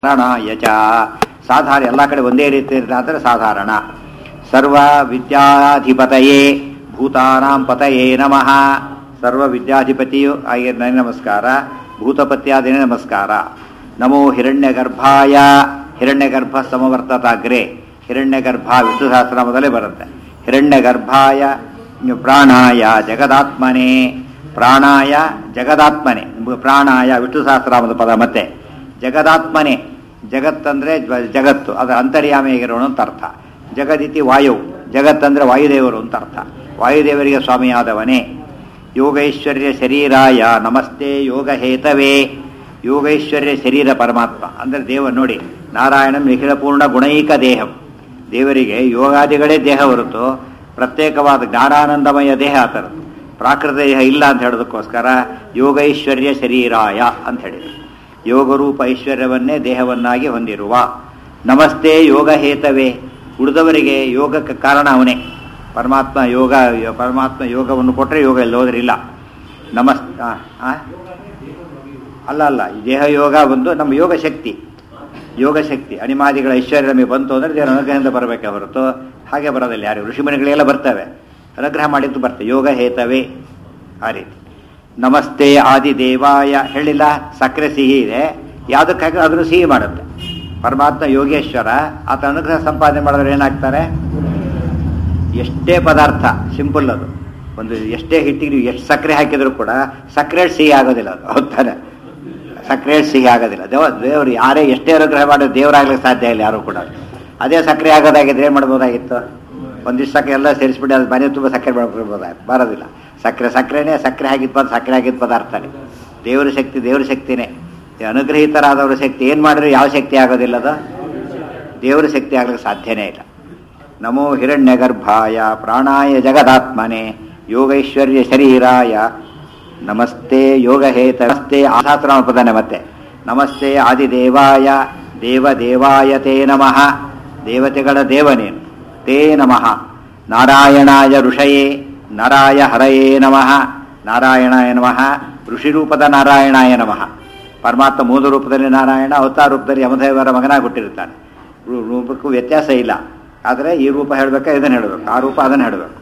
ಕಾರಣಾಯ ಚ ಸಾಧಾರಣ ಎಲ್ಲ ಕಡೆ ಒಂದೇ ರೀತಿ ಇರ್ತಾರೆ ಸಾಧಾರಣ ಸರ್ವ ವಿದ್ಯಾಧಿಪತಯೇ ಭೂತಾನಾಂ ಪತಯೇ ನಮಃ ಸರ್ವ ವಿದ್ಯಾಧಿಪತಿಯು ಆಗಿ ನನಗೆ ನಮಸ್ಕಾರ ಭೂತಪತ್ಯಾದಿನೇ ನಮಸ್ಕಾರ ನಮೋ ಹಿರಣ್ಯಗರ್ಭಾಯ ಹಿರಣ್ಯಗರ್ಭ ಸಮವರ್ತತಾಗ್ರೆ ಹಿರಣ್ಯಗರ್ಭ ವಿಷ್ಣು ಸಹಸ್ರನಾಮದಲ್ಲೇ ಬರುತ್ತೆ ಹಿರಣ್ಯಗರ್ಭಾಯ ಪ್ರಾಣಾಯ ಜಗದಾತ್ಮನೆ ಪ್ರಾಣಾಯ ಜಗದಾತ್ಮನೆ ಪ್ರಾಣಾಯ ವಿಷ್ಣು ಸಹಸ್ರನಾಮದ ಪದ ಮತ್ತೆ ಜಗದಾತ್ಮನೆ ಜಗತ್ತಂದ್ರೆ ಜ್ವ- ಜಗತ್ತು ಅದರ ಅಂತರ್ಯಾಮಿಯಾಗಿರೋನು ಅಂತ ಅರ್ಥ ಜಗದಿತಿ ವಾಯು ಜಗತ್ತಂದ್ರೆ ವಾಯುದೇವರು ಅಂತ ಅರ್ಥ ವಾಯುದೇವರಿಗೆ ಸ್ವಾಮಿಯಾದವನೇ ಯೋಗೈಶ್ವರ್ಯ ಶರೀರಾಯ ನಮಸ್ತೆ ಯೋಗ ಹೇತವೇ ಯೋಗೈಶ್ವರ್ಯ ಶರೀರ ಪರಮಾತ್ಮ ಅಂದ್ರೆ ದೇವ ನೋಡಿ ನಾರಾಯಣಂ ನಿಖಿಲಪೂರ್ಣ ಗುಣೈಕ ದೇಹಂ ದೇವರಿಗೆ ಯೋಗಾದಿಗಳೇ ದೇಹ ಹೊರತು ಪ್ರತ್ಯೇಕವಾದ ಜ್ಞಾನಾನಂದಮಯ ದೇಹ ಆತರದ್ದು ಪ್ರಾಕೃತ ದೇಹ ಇಲ್ಲ ಅಂತ ಹೇಳೋದಕ್ಕೋಸ್ಕರ ಯೋಗೈಶ್ವರ್ಯ ಶರೀರಾಯ ಅಂತ ಹೇಳಿದರು ಯೋಗರೂಪ ಐಶ್ವರ್ಯವನ್ನೇ ದೇಹವನ್ನಾಗಿ ಹೊಂದಿರುವ ನಮಸ್ತೆ ಯೋಗ ಹೇತವೇ ಉಳಿದವರಿಗೆ ಯೋಗಕ್ಕೆ ಕಾರಣ ಅವನೇ ಪರಮಾತ್ಮ ಯೋಗ ಪರಮಾತ್ಮ ಯೋಗವನ್ನು ಕೊಟ್ಟರೆ ಯೋಗ ಇಲ್ಲಿ ಹೋದ್ರಿಲ್ಲ ನಮಸ್ ಆ, ಆ? ಅಲ್ಲ ಅಲ್ಲ ಈ ದೇಹ ಯೋಗ ಒಂದು ನಮ್ಮ ಯೋಗ ಶಕ್ತಿ ಯೋಗ ಶಕ್ತಿ ಅಣಿಮಾದಿಗಳ ಐಶ್ವರ್ಯ ನಮಗೆ ಬಂತು ಅಂದರೆ ದೇವರ ಅನುಗ್ರಹದಿಂದ ಬರಬೇಕೆ ಹೊರತು ಹಾಗೆ ಬರೋದಿಲ್ಲ ಯಾರು ಋಷಿಮುನಿಗಳೆಲ್ಲ ಬರ್ತವೆ ಅನುಗ್ರಹ ಮಾಡಿದ್ದು ಬರ್ತವೆ ಯೋಗ ಹೇತವೇ ಆ ರೀತಿ ನಮಸ್ತೆ ಆದಿದೇವಾಯ ಹೇಳಿಲ್ಲ ಸಕ್ಕರೆ ಸಿಹಿ ಇದೆ ಯಾವುದಕ್ಕಾಗಿ ಅದನ್ನು ಸಿಹಿ ಮಾಡುತ್ತೆ ಪರಮಾತ್ಮ ಯೋಗೇಶ್ವರ ಆತ ಅನುಗ್ರಹ ಸಂಪಾದನೆ ಮಾಡಿದ್ರೆ ಏನಾಗ್ತಾರೆ ಎಷ್ಟೇ ಪದಾರ್ಥ ಸಿಂಪಲ್ ಅದು ಒಂದು ಎಷ್ಟೇ ಹಿಟ್ಟಿಗೆ ನೀವು ಎಷ್ಟು ಸಕ್ಕರೆ ಹಾಕಿದ್ರು ಕೂಡ ಸಕ್ಕರೆ ಸಿಹಿ ಆಗೋದಿಲ್ಲ ಅದು ಹೌದಾನೆ ಸಕ್ಕರೆ ಸಿಹಿ ಆಗೋದಿಲ್ಲ ದೇವ ದೇವರು ಯಾರೇ ಎಷ್ಟೇ ಅನುಗ್ರಹ ಮಾಡೋದು ದೇವರಾಗ್ಲಿಕ್ಕೆ ಸಾಧ್ಯ ಇಲ್ಲ ಯಾರು ಕೂಡ ಅದೇ ಸಕ್ಕರೆ ಆಗೋದಾಗಿದ್ರೆ ಏನು ಮಾಡ್ಬೋದಾಗಿತ್ತು ಒಂದಿಷ್ಟು ಸಕ್ಕರೆ ಎಲ್ಲ ಸೇರಿಸ್ಬಿಟ್ಟು ಅದು ಮನೆ ತುಂಬ ಸಕ್ಕರೆ ಮಾಡ್ಕೊಳ್ಬೋದಾಗಿತ್ತು ಬರೋದಿಲ್ಲ ಸಕ್ಕರೆ ಸಕ್ಕರೆನೇ ಸಕ್ಕರೆ ಹಾಕಿದ ಪದ ಸಕ್ಕರೆ ಹಾಕಿದ ಪದಾರ್ಥನೇ ದೇವರ ಶಕ್ತಿ ದೇವರ ಶಕ್ತಿನೇ ಈ ಅನುಗ್ರಹಿತರಾದವರ ಶಕ್ತಿ ಏನು ಮಾಡಿದ್ರೆ ಯಾವ ಶಕ್ತಿ ಆಗೋದಿಲ್ಲ ಅದು ದೇವರ ಶಕ್ತಿ ಆಗ್ಲಿಕ್ಕೆ ಸಾಧ್ಯನೇ ಇಲ್ಲ ನಮೋ ಹಿರಣ್ಯಗರ್ಭಾಯ ಪ್ರಾಣಾಯ ಜಗದಾತ್ಮನೆ ಯೋಗೈಶ್ವರ್ಯ ಶರೀರಾಯ ನಮಸ್ತೆ ಯೋಗ ಹೇತ ನಮಸ್ತೆ ಆಸಾತ್ರಮ ಪದನೆ ಮತ್ತೆ ನಮಸ್ತೆ ಆದಿದೇವಾಯ ದೇವದೇವಾಯ ತೇ ನಮಃ ದೇವತೆಗಳ ದೇವನೇನು ತೇ ನಮಃ ನಾರಾಯಣಾಯ ಋಷಯೇ ನರಾಯ ಹರಯೇ ನಮಃ ನಾರಾಯಣಾಯ ನಮಃ ಋಷಿರೂಪದ ನಾರಾಯಣಾಯ ನಮಃ ಪರಮಾತ್ಮ ಮೂಲ ರೂಪದಲ್ಲಿ ನಾರಾಯಣ ಅವತಾರ ರೂಪದಲ್ಲಿ ಯಮದೇವರ ಮಗನಾಗಿ ಹುಟ್ಟಿರ್ತಾನೆ ರೂ- ರೂಪಕ್ಕೂ ವ್ಯತ್ಯಾಸ ಇಲ್ಲ ಆದರೆ ಈ ರೂಪ ಹೇಳಬೇಕಾ ಇದನ್ನು ಹೇಳಬೇಕು ಆ ರೂಪ ಅದನ್ನು ಹೇಳಬೇಕು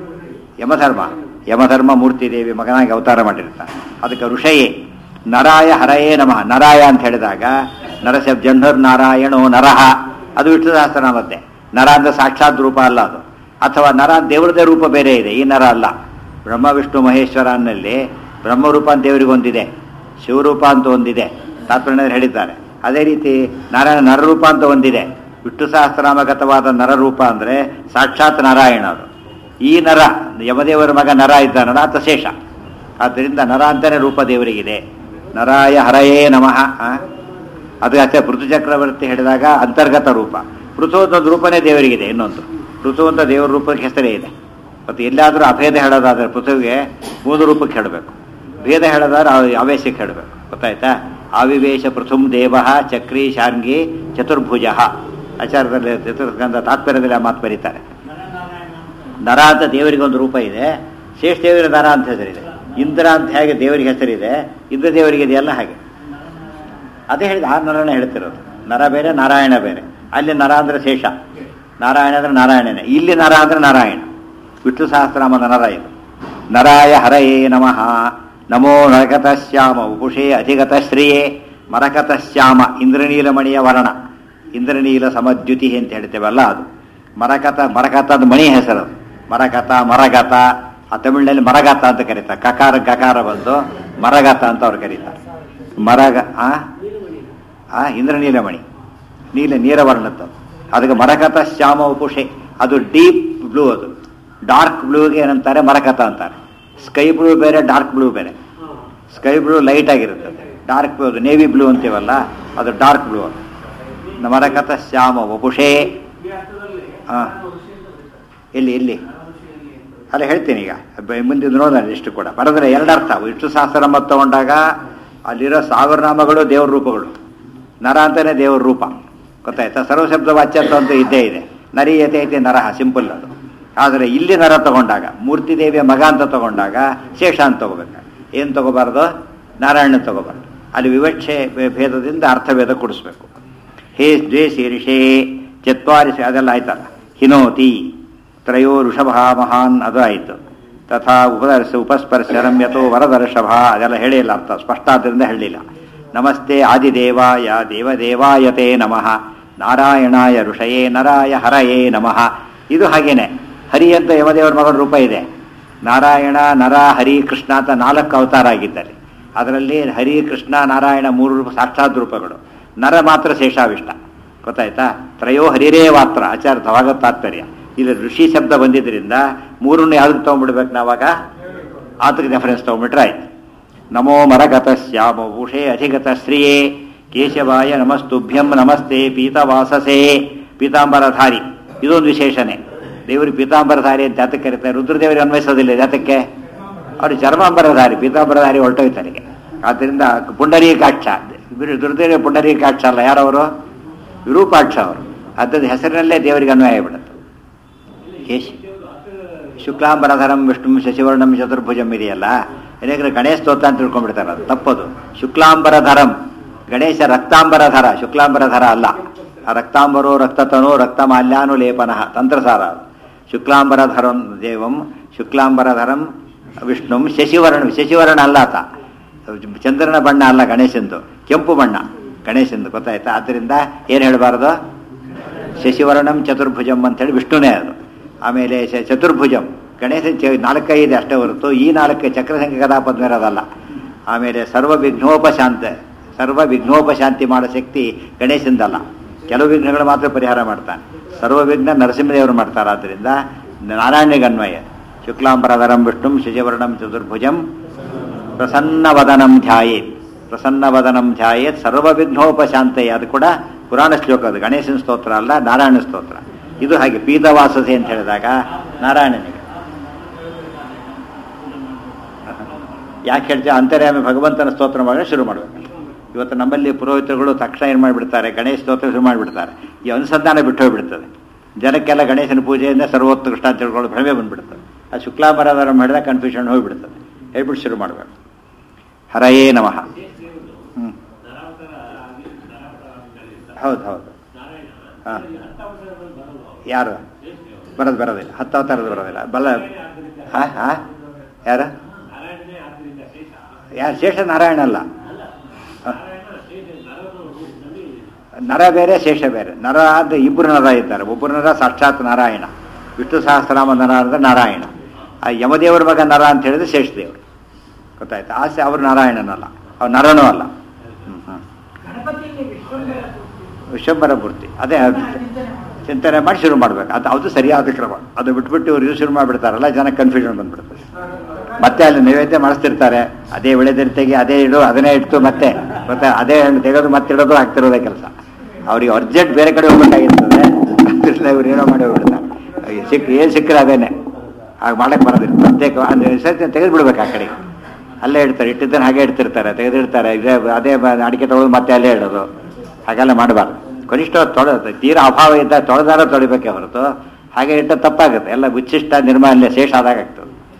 ಯಮಧರ್ಮ ಯಮಧರ್ಮ ಮೂರ್ತಿ ದೇವಿ ಮಗನಾಗಿ ಅವತಾರ ಮಾಡಿರ್ತಾನೆ ಅದಕ್ಕೆ ಋಷಯೇ ನರಾಯ ಹರಯೇ ನಮಃ ನರಾಯ ಅಂತ ಹೇಳಿದಾಗ ನರಸ ಜನ್ಹರ್ ನಾರಾಯಣೋ ನರಹ ಅದು ವಿಷ್ಣು ಸಹಸ್ರನಾಮತ್ತೆ ನರ ಅಂದ್ರೆ ಸಾಕ್ಷಾತ್ ರೂಪ ಅಲ್ಲ ಅದು ಅಥವಾ ನರ ದೇವರದೇ ರೂಪ ಬೇರೆ ಇದೆ ಈ ನರ ಅಲ್ಲ ಬ್ರಹ್ಮ ವಿಷ್ಣು ಮಹೇಶ್ವರ ಅನ್ನಲ್ಲಿ ಬ್ರಹ್ಮರೂಪ ಅಂತ ದೇವರಿಗೆ ಒಂದಿದೆ ಶಿವರೂಪ ಅಂತ ಒಂದಿದೆ ತಾತ್ಪರ್ಯ ಹೇಳಿದ್ದಾರೆ ಅದೇ ರೀತಿ ನಾರಾಯಣ ನರರೂಪ ಅಂತ ಒಂದಿದೆ ವಿಷ್ಣು ಸಹಸ್ರನಾಮಗತವಾದ ನರರೂಪ ಅಂದ್ರೆ ಸಾಕ್ಷಾತ್ ನಾರಾಯಣ ಅದು ಈ ನರ ಯಮದೇವರ ಮಗ ನರ ಇದ್ದಾನಲ್ಲ ಆತ ಶೇಷ ಆದ್ದರಿಂದ ನರ ಅಂತಾನೆ ರೂಪ ದೇವರಿಗಿದೆ ನರಾಯ ಹರಯೇ ನಮಃ ಆ? ಅದು ಅಷ್ಟೇ ಪೃಥು ಚಕ್ರವರ್ತಿ ಹೇಳಿದಾಗ ಅಂತರ್ಗತ ರೂಪ ಪೃಥು ಅಂತ ಒಂದು ರೂಪನೇ ದೇವರಿಗಿದೆ ಇನ್ನೊಂದು ಪೃಥು ಅಂತ ದೇವರ ರೂಪಕ್ಕೆ ಹೆಸರೇ ಇದೆ ಮತ್ತು ಎಲ್ಲಾದರೂ ಅಭೇದ ಹೇಳೋದಾದ್ರೆ ಪೃಥುವಿಗೆ ಮೂಲ ರೂಪಕ್ಕೆ ಹೇಳಬೇಕು ಭೇದ ಹೇಳೋದಾದ್ರೆ ಆ- ಆವೇಶಕ್ಕೆ ಹೇಳಬೇಕು ಗೊತ್ತಾಯ್ತಾ ಆವಿವೇಶ ಪೃಥುಂ ದೇವ ಚಕ್ರಿ ಶಾರ್ಂಗಿ ಚತುರ್ಭುಜ ಆಚಾರದಲ್ಲಿ ಚತುರ್ಸ್ಕಂದ ತಾತ್ಪರ್ಯದಲ್ಲಿ ಆ ಮಾತು ಬರೀತಾರೆ ನರ ಅಂತ ದೇವರಿಗೆ ಒಂದು ರೂಪ ಇದೆ ಶೇಷ ದೇವರ ನರ ಅಂತ ಹೆಸರಿದೆ ಇಂದ್ರ ಅಂತ ಹೇಗೆ ದೇವರಿಗೆ ಹೆಸರಿದೆ ಇಂದ್ರ ದೇವರಿಗೆ ಇದೆಯಲ್ಲ ಹಾಗೆ ಅದೇ ಹೇಳಿದ ಆ ನರನ ಹೇಳ್ತಿರೋದು ನರ ಬೇರೆ ನಾರಾಯಣ ಬೇರೆ ಅಲ್ಲಿ ನರ ಅಂದ್ರೆ ಶೇಷ ನಾರಾಯಣ ಅಂದ್ರೆ ನಾರಾಯಣನೇ ಇಲ್ಲಿ ನರ ಅಂದ್ರೆ ನಾರಾಯಣ ವಿಷ್ಣು ಸಹಸ್ರನಾಮದ ನರ ಇದು ನರಾಯ ಹರಯೇ ನಮಃ ನಮೋ ನರಕತ ಶ್ಯಾಮ ಉಪುಷೇ ಅಧಿಗತ ಶ್ರಿಯೇ ಮರಕತ ಶ್ಯಾಮ ಇಂದ್ರನೀಲಮಣಿಯ ವರ್ಣ ಇಂದ್ರನೀಲ ಸಮದ್ಯುತಿ ಅಂತ ಹೇಳ್ತೇವಲ್ಲ ಅದು ಮರಕತ ಮರಕತದ ಮಣಿ ಹೆಸರು ಅದು. ಮರಕತ ಮರಗತ ಆ ತಮಿಳಿನಲ್ಲಿ ಮರಗತ ಅಂತ ಕರೀತಾರೆ ಕಕಾರ ಗಕಾರ ಬಂದು ಮರಗತ ಅಂತ ಅವ್ರು ಕರೀತಾರೆ ಮರಗ ಆ ಆ ಇಂದ್ರನೀಲಮಣಿ ನೀಲ ನೀರವರ್ಣದ್ದು ಅದಕ್ಕೆ ಮರಕತ ಶ್ಯಾಮ ಉಪುಷೆ ಅದು ಡೀಪ್ ಬ್ಲೂ ಅದು ಡಾರ್ಕ್ ಬ್ಲೂಗೆ ಏನಂತಾರೆ ಮರಕತ ಅಂತಾರೆ ಸ್ಕೈ ಬ್ಲೂ ಬೇರೆ ಡಾರ್ಕ್ ಬ್ಲೂ ಬೇರೆ ಸ್ಕೈ ಬ್ಲೂ ಲೈಟ್ ಆಗಿರುತ್ತೆ ಡಾರ್ಕ್ ಬ್ಲೂ ಅದು ನೇವಿ ಬ್ಲೂ ಅಂತೀವಲ್ಲ ಅದು ಡಾರ್ಕ್ ಬ್ಲೂ ಅದು ಮರಕತ ಶ್ಯಾಮ ಉಪುಷೇ ಆ. ಎಲ್ಲಿ ಎಲ್ಲಿ ಅಲ್ಲ ಹೇಳ್ತೀನಿ ಈಗ ಬ- ಮುಂದೆ ನೋಡೋಣ ಇಷ್ಟು ಕೂಡ ಬರೆದ್ರೆ ಎರಡರ್ಥ ವಿಷ್ಣು ಸಹಸ್ರನಾಮ ತಗೊಂಡಾಗ ಅಲ್ಲಿರೋ ಸಾವಿರ ನಾಮಗಳು ದೇವ್ರ ರೂಪಗಳು ನರ ಅಂತಾನೆ ದೇವ್ರ ರೂಪ ಗೊತ್ತಾಯ್ತಾ ಸರ್ವಶಬ್ದ ವಾಚ್ಯತ್ವ ಅಂತ ಇದ್ದೇ ಇದೆ ನರಿಯತೆ ಐತೆ ನರಹ ಸಿಂಪಲ್ ಅದು ಆದರೆ ಇಲ್ಲಿ ನರ ತಗೊಂಡಾಗ ಮೂರ್ತಿ ದೇವಿಯ ಮಗ ಅಂತ ತಗೊಂಡಾಗ ಶೇಷ ಅಂತ ತಗೋಬೇಕು ಏನು ತಗೋಬಾರ್ದು ನಾರಾಯಣ ತಗೋಬಾರ್ದು ಅಲ್ಲಿ ವಿವಕ್ಷೆ ಭೇ- ಭೇದದಿಂದ ಅರ್ಥಭೇದ ಕೊಡಿಸ್ಬೇಕು ಹೇ ದ್ವೇ ಶೀರ್ಷೇ ಚತ್ವಾರಿ ಶ- ಅದೆಲ್ಲ ಆಯ್ತಲ್ಲ ಹಿನೋತಿ ತ್ರಯೋ ಋಷಭ ಮಹಾನ್ ಅದು ಆಯಿತು ತಥಾ ಉಪದರ್ಶ ಉಪಸ್ಪರ್ಶನಂ ಯಥೋ ವರದರ್ಷಭ ಅದೆಲ್ಲ ಹೇಳಿಲ್ಲ ಅರ್ಥ ಸ್ಪಷ್ಟ ಆದ್ದರಿಂದ ಹೇಳಿಲ್ಲ ನಮಸ್ತೆ ಆದಿದೇವಾಯ ದೇವದೇವಾಯತೆ ನಮಃ ನಾರಾಯಣಾಯ ಋಷಯೇ ನರಾಯ ಹರಯೇ ನಮಃ ಇದು ಹಾಗೇನೆ ಹರಿ ಅಂತ ಯಮದೇವರ ಮಗನ ರೂಪ ಇದೆ ನಾರಾಯಣ ನರ ಹರಿ ಕೃಷ್ಣ ಅಂತ ನಾಲ್ಕು ಅವತಾರ ಆಗಿದ್ದಾರೆ ಅದರಲ್ಲಿ ಹರಿ ಕೃಷ್ಣ ನಾರಾಯಣ ಮೂರು ರೂಪ ಸಾಕ್ಷಾತ್ ರೂಪಗಳು ನರ ಮಾತ್ರ ಶೇಷಾವಿಷ್ಟ ಗೊತ್ತಾಯ್ತಾ ತ್ರಯೋ ಹರಿರೇ ಮಾತ್ರ ಆಚಾರತವಾಗ ತಾತ್ಪರ್ಯ ಇಲ್ಲಿ ಋಷಿ ಶಬ್ದ ಬಂದಿದ್ದರಿಂದ ಮೂರನ್ನು ಯಾವ್ದಕ್ಕೆ ತೊಗೊಂಡ್ಬಿಡ್ಬೇಕು ನಾವಾಗ ಆತಕ್ಕೆ ರೆಫರೆನ್ಸ್ ತೊಗೊಂಡ್ಬಿಟ್ರೆ ಆಯ್ತು ನಮೋ ಮರಗತ ಶ್ಯಾಮ ಭೂಷೇ ಅಧಿಗತ ಶ್ರಿಯೇ ಕೇಶವಾಯ ನಮಸ್ತುಭ್ಯಂ ನಮಸ್ತೆ ಪೀತವಾಸಸೇ ಪೀತಾಂಬರಧಾರಿ ಇದೊಂದು ವಿಶೇಷಣೆ ದೇವರು ಪೀತಾಂಬರಧಾರಿ ಅಂತ ಜಾತಕ್ಕೆ ಕರೀತಾರೆ ರುದ್ರದೇವರಿಗೆ ಅನ್ವಯಿಸೋದಿಲ್ಲ ಜಾತಕ್ಕೆ ಅವರು ಚರ್ಮಾಂಬರಧಾರಿ ಪೀತಾಂಬರಧಾರಿ ಹೊರಟೋಯ್ತಾರಿಗೆ ಆದ್ದರಿಂದ ಪುಂಡರೀಕಾಕ್ಷ ದುರ್ದೇವ ಪುಂಡರೀಕಾಕ್ಷ ಅಲ್ಲ ಯಾರವರು ವಿರೂಪಾಕ್ಷ ಅವರು ಅದ್ರದ ಹೆಸರಿನಲ್ಲೇ ದೇವರಿಗೆ ಅನ್ವಯ ಬಿಡುತ್ತೆ ಯಶ್ ಶುಕ್ಲಾಂಬರಧರಂ ವಿಷ್ಣು ಶಶಿವರ್ಣಂ ಚತುರ್ಭುಜಂ ಇದೆಯಲ್ಲ ಏನಾದ್ರೆ ಗಣೇಶ ಸ್ತೋತ್ರ ಅಂತ ತಿಳ್ಕೊಂಡ್ಬಿಡ್ತಾರೆ ಅದು ತಪ್ಪದು ಶುಕ್ಲಾಂಬರಧರಂ ಗಣೇಶ ರಕ್ತಾಂಬರಧರ ಶುಕ್ಲಾಂಬರಧರ ಅಲ್ಲ ಆ ರಕ್ತಾಂಬರೋ ರಕ್ತತನೋ ರಕ್ತಮಾಲ್ಯಾನು ಲೇಪನಃ ತಂತ್ರಸಾರ ಅದು. ಶುಕ್ಲಾಂಬರಧರಂ ದೇವಂ ಶುಕ್ಲಾಂಬರಧರಂ ವಿಷ್ಣುಂ ಶಶಿವರ್ಣ ಶಶಿವರ್ಣ ಅಲ್ಲ ಆತ ಚಂದ್ರನ ಬಣ್ಣ ಅಲ್ಲ ಗಣೇಶಂದು ಕೆಂಪು ಬಣ್ಣ ಗಣೇಶಂದು ಗೊತ್ತಾಯ್ತಾ ಆದ್ದರಿಂದ ಏನು ಹೇಳಬಾರದು ಶಶಿವರ್ಣಂ ಚತುರ್ಭುಜಂ ಅಂತೇಳಿ ವಿಷ್ಣುನೇ ಅದು ಆಮೇಲೆ ಶ- ಚತುರ್ಭುಜಂ ಗಣೇಶ ಚ- ನಾಲ್ಕೈದು ಅಷ್ಟೇ ಹೊರತು ಈ ನಾಲ್ಕು ಚಕ್ರಸಂಖ್ಯೆ ಕದಾಪದ್ಮೇರದಲ್ಲ ಆಮೇಲೆ ಸರ್ವ ವಿಘ್ನೋಪಶಾಂತ ಸರ್ವ ವಿಘ್ನೋಪಶಾಂತಿ ಮಾಡೋ ಶಕ್ತಿ ಗಣೇಶಂದಲ್ಲ ಕೆಲವು ವಿಘ್ನಗಳು ಮಾತ್ರ ಪರಿಹಾರ ಮಾಡ್ತಾನೆ ಸರ್ವ ವಿಘ್ನ ನರಸಿಂಹದೇವರು ಮಾಡ್ತಾರೆ ಆದ್ದರಿಂದ ನಾರಾಯಣಿಗೆ ಅನ್ವಯ ಶುಕ್ಲಾಂಬರಧರಂ ವಿಷ್ಣುಂ ಶಶಿವರ್ಣಂ ಚತುರ್ಭುಜಂ ಪ್ರಸನ್ನವದನಂ ಧ್ಯಾಯೇತ್ ಪ್ರಸನ್ನವದನಂ ಧ್ಯಾಯೇತ್ ಸರ್ವ ವಿಘ್ನೋಪಶಾಂತಯೇ ಅದು ಕೂಡ ಪುರಾಣ ಶ್ಲೋಕ ಅದು ಗಣೇಶನ ಸ್ತೋತ್ರ ಅಲ್ಲ ನಾರಾಯಣ ಸ್ತೋತ್ರ ಇದು ಹಾಗೆ ಪೀತವಾಸಸೆ ಅಂತ ಹೇಳಿದಾಗ ನಾರಾಯಣನಿಗೆ ಯಾಕೆ ಹೇಳ್ತೀವಿ ಅಂತರ್ಯಾಮಿ ಭಗವಂತನ ಸ್ತೋತ್ರ ಮಾಡಿದ್ರೆ ಶುರು ಮಾಡಬೇಕು ಇವತ್ತು ನಮ್ಮಲ್ಲಿ ಪುರೋಹಿತರುಗಳು ತಕ್ಷಣ ಏನು ಮಾಡಿಬಿಡ್ತಾರೆ ಗಣೇಶ ಸ್ತೋತ್ರ ಶುರು ಮಾಡಿಬಿಡ್ತಾರೆ ಈ ಅನುಸಂಧಾನ ಬಿಟ್ಟು ಹೋಗ್ಬಿಡ್ತದೆ ಜನಕ್ಕೆಲ್ಲ ಗಣೇಶನ ಪೂಜೆಯಿಂದ ಸರ್ವೋತ್ಕೃಷ್ಟ ಅಂತ ತಿಳ್ಕೊಳ್ಳೋ ಭ್ರಮೆ ಬಂದ್ಬಿಡ್ತದೆ ಆ ಶುಕ್ಲಾಂಬರದರ ಮಾಡಿದಾಗ ಕನ್ಫ್ಯೂಷನ್ ಹೋಗ್ಬಿಡ್ತದೆ ಹೇಳ್ಬಿಟ್ಟು ಶುರು ಮಾಡಬೇಕು ಹರಯೇ ನಮಃ ಹ್ಞೂ ಹೌದು ಹೌದು ಹಾಂ ಯಾರು ಬರೋದು ಬರೋದಿಲ್ಲ ಹತ್ತು ಅವತಾರದ್ದು ಬರೋದಿಲ್ಲ ಬಲ್ಲ ಹಾಂ ಹಾಂ ಯಾರು ಯಾರು ಶೇಷ ನಾರಾಯಣ ಅಲ್ಲ ಹ. ನರ ಬೇರೆ ಶೇಷ ಬೇರೆ ನರ ಅಂತ ಇಬ್ಬರು ನರ ಇದ್ದಾರೆ ಒಬ್ಬರು ನರ ಸಾಕ್ಷಾತ್ ನಾರಾಯಣ ವಿಷ್ಣು ಸಹಸ್ರನಾಮ ನರ ಅಂದ್ರೆ ನಾರಾಯಣ ಆ ಯಮದೇವರ ಮಗ ನರ ಅಂತ ಹೇಳಿದ್ರೆ ಶೇಷದೇವರು ಗೊತ್ತಾಯ್ತು ಆಸೆ ಅವರು ನಾರಾಯಣನಲ್ಲ ಅವ್ರು ನರನೂ ಅಲ್ಲ ಹ್ಮ್, ಹ್ಮ್. ವಿಶ್ವಂಬರ ಮೂರ್ತಿ ಅದೇ ಅದು ಚಿಂತನೆ ಮಾಡಿ ಶುರು ಮಾಡ್ಬೇಕು ಅದು ಅದು ಸರಿಯಾದ ಕ್ರಮ ಅದು ಬಿಟ್ಬಿಟ್ಟು ಇವ್ರು ಇದು ಶುರು ಮಾಡಿಬಿಡ್ತಾರಲ್ಲ ಜನ ಕನ್ಫ್ಯೂಷನ್ ಬಂದ್ಬಿಡ್ತದೆ ಮತ್ತೆ ಅಲ್ಲಿ ನೈವೇದ್ಯ ಮಾಡಿಸ್ತಿರ್ತಾರೆ ಅದೇ ವಿಳೆದೆರ್ತೆಗೆ ಅದೇ ಇಡು ಅದನ್ನೇ ಇಟ್ಟು ಮತ್ತೆ ಮತ್ತೆ ಅದೇ ಹಣ್ಣು ತೆಗೆದು ಮತ್ತೆ ಇಡೋದು ಆಗ್ತಿರೋದೇ ಕೆಲಸ ಅವ್ರಿಗೆ ಅರ್ಜೆಂಟ್ ಬೇರೆ ಕಡೆ ಹೋಗ್ಬೇಕಾಗಿರ್ತದೆ ಅದರಿಂದ ಇವ್ರು ಏನೋ ಮಾಡಿ ಹೋಗ್ಬಿಡ್ತಾರೆ ಸಿಕ್ ಏನು ಸಿಕ್ಕರೆ ಅದೇನೆ ಆಗ ಮಾಡಕ್ಕೆ ಬರೋದಿಲ್ಲ ಪ್ರತ್ಯೇಕ ಅಂದರೆ ಸರ್ತಿ ತೆಗೆದು ಬಿಡ್ಬೇಕು ಆ ಕಡೆಗೆ ಅಲ್ಲೇ ಇಡ್ತಾರೆ ಇಟ್ಟಿದ್ದನ್ನು ಹಾಗೆ ಇಡ್ತಿರ್ತಾರೆ ತೆಗೆದಿಡ್ತಾರೆ ಇದೇ ಅದೇ ಬ- ಅಡಿಕೆ ತೊಳೆದು ಮತ್ತೆ ಅಲ್ಲೇ ಇಡೋದು ಹಾಗೆಲ್ಲ ಮಾಡಬಾರ್ದು ಕನಿಷ್ಠ ತೊಳೆ ತೀರಾ ಅಭಾವ ಇದ್ದ ತೊಳೆದಾರ ತೊಳಿಬೇಕೇ ಹೊರತು ಹಾಗೆ ಇಟ್ಟ ತಪ್ಪಾಗುತ್ತೆ ಎಲ್ಲ ಉಚ್ಚಿಷ್ಟ ನಿರ್ಮಾಲ್ಯ ಶೇಷ ಆದಾಗ ಆಗ್ತದೆ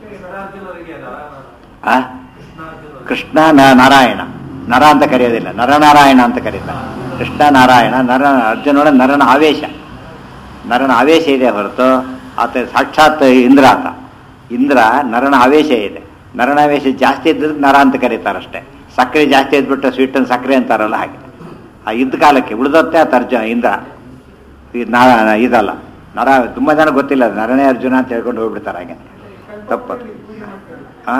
ಆ ಕೃಷ್ಣ ನ- ನಾರಾಯಣ ನರ ಅಂತ ಕರೆಯೋದಿಲ್ಲ ನರನಾರಾಯಣ ಅಂತ ಕರೀತಾರೆ ಕೃಷ್ಣ ನಾರಾಯಣ ನರ ಅರ್ಜುನನ ನರನ ಆವೇಶ ನರನ ಆವೇಶ ಇದೆ ಹೊರತು ಆತ ಸಾಕ್ಷಾತ್ ಇಂದ್ರ ಆತ ಇಂದ್ರ ನರನ ಆವೇಶ ಇದೆ ನರನ ಆವೇಶ ಜಾಸ್ತಿ ಇದ್ದರೆ ನರ ಅಂತ ಕರೀತಾರಷ್ಟೇ ಸಕ್ಕರೆ ಜಾಸ್ತಿ ಇದ್ಬಿಟ್ಟು ಸ್ವೀಟ್ ಸಕ್ಕರೆ ಅಂತಾರಲ್ಲ ಹಾಗೆ ಆ ಇದ್ದ ಕಾಲಕ್ಕೆ ಉಳಿದತ್ತೆ ಆತ ಅರ್ಜುನ ಇಂದ್ರ ಈ ನಾರಾಯಣ ಇದಲ್ಲ ನರ ತುಂಬ ಜನ ಗೊತ್ತಿಲ್ಲ ಅದು ನರನೇ ಅರ್ಜುನ ಅಂತ ಹೇಳ್ಕೊಂಡು ಹೋಗ್ಬಿಡ್ತಾರೆ ಹಾಗೆ ತಪ್ಪದು ಆ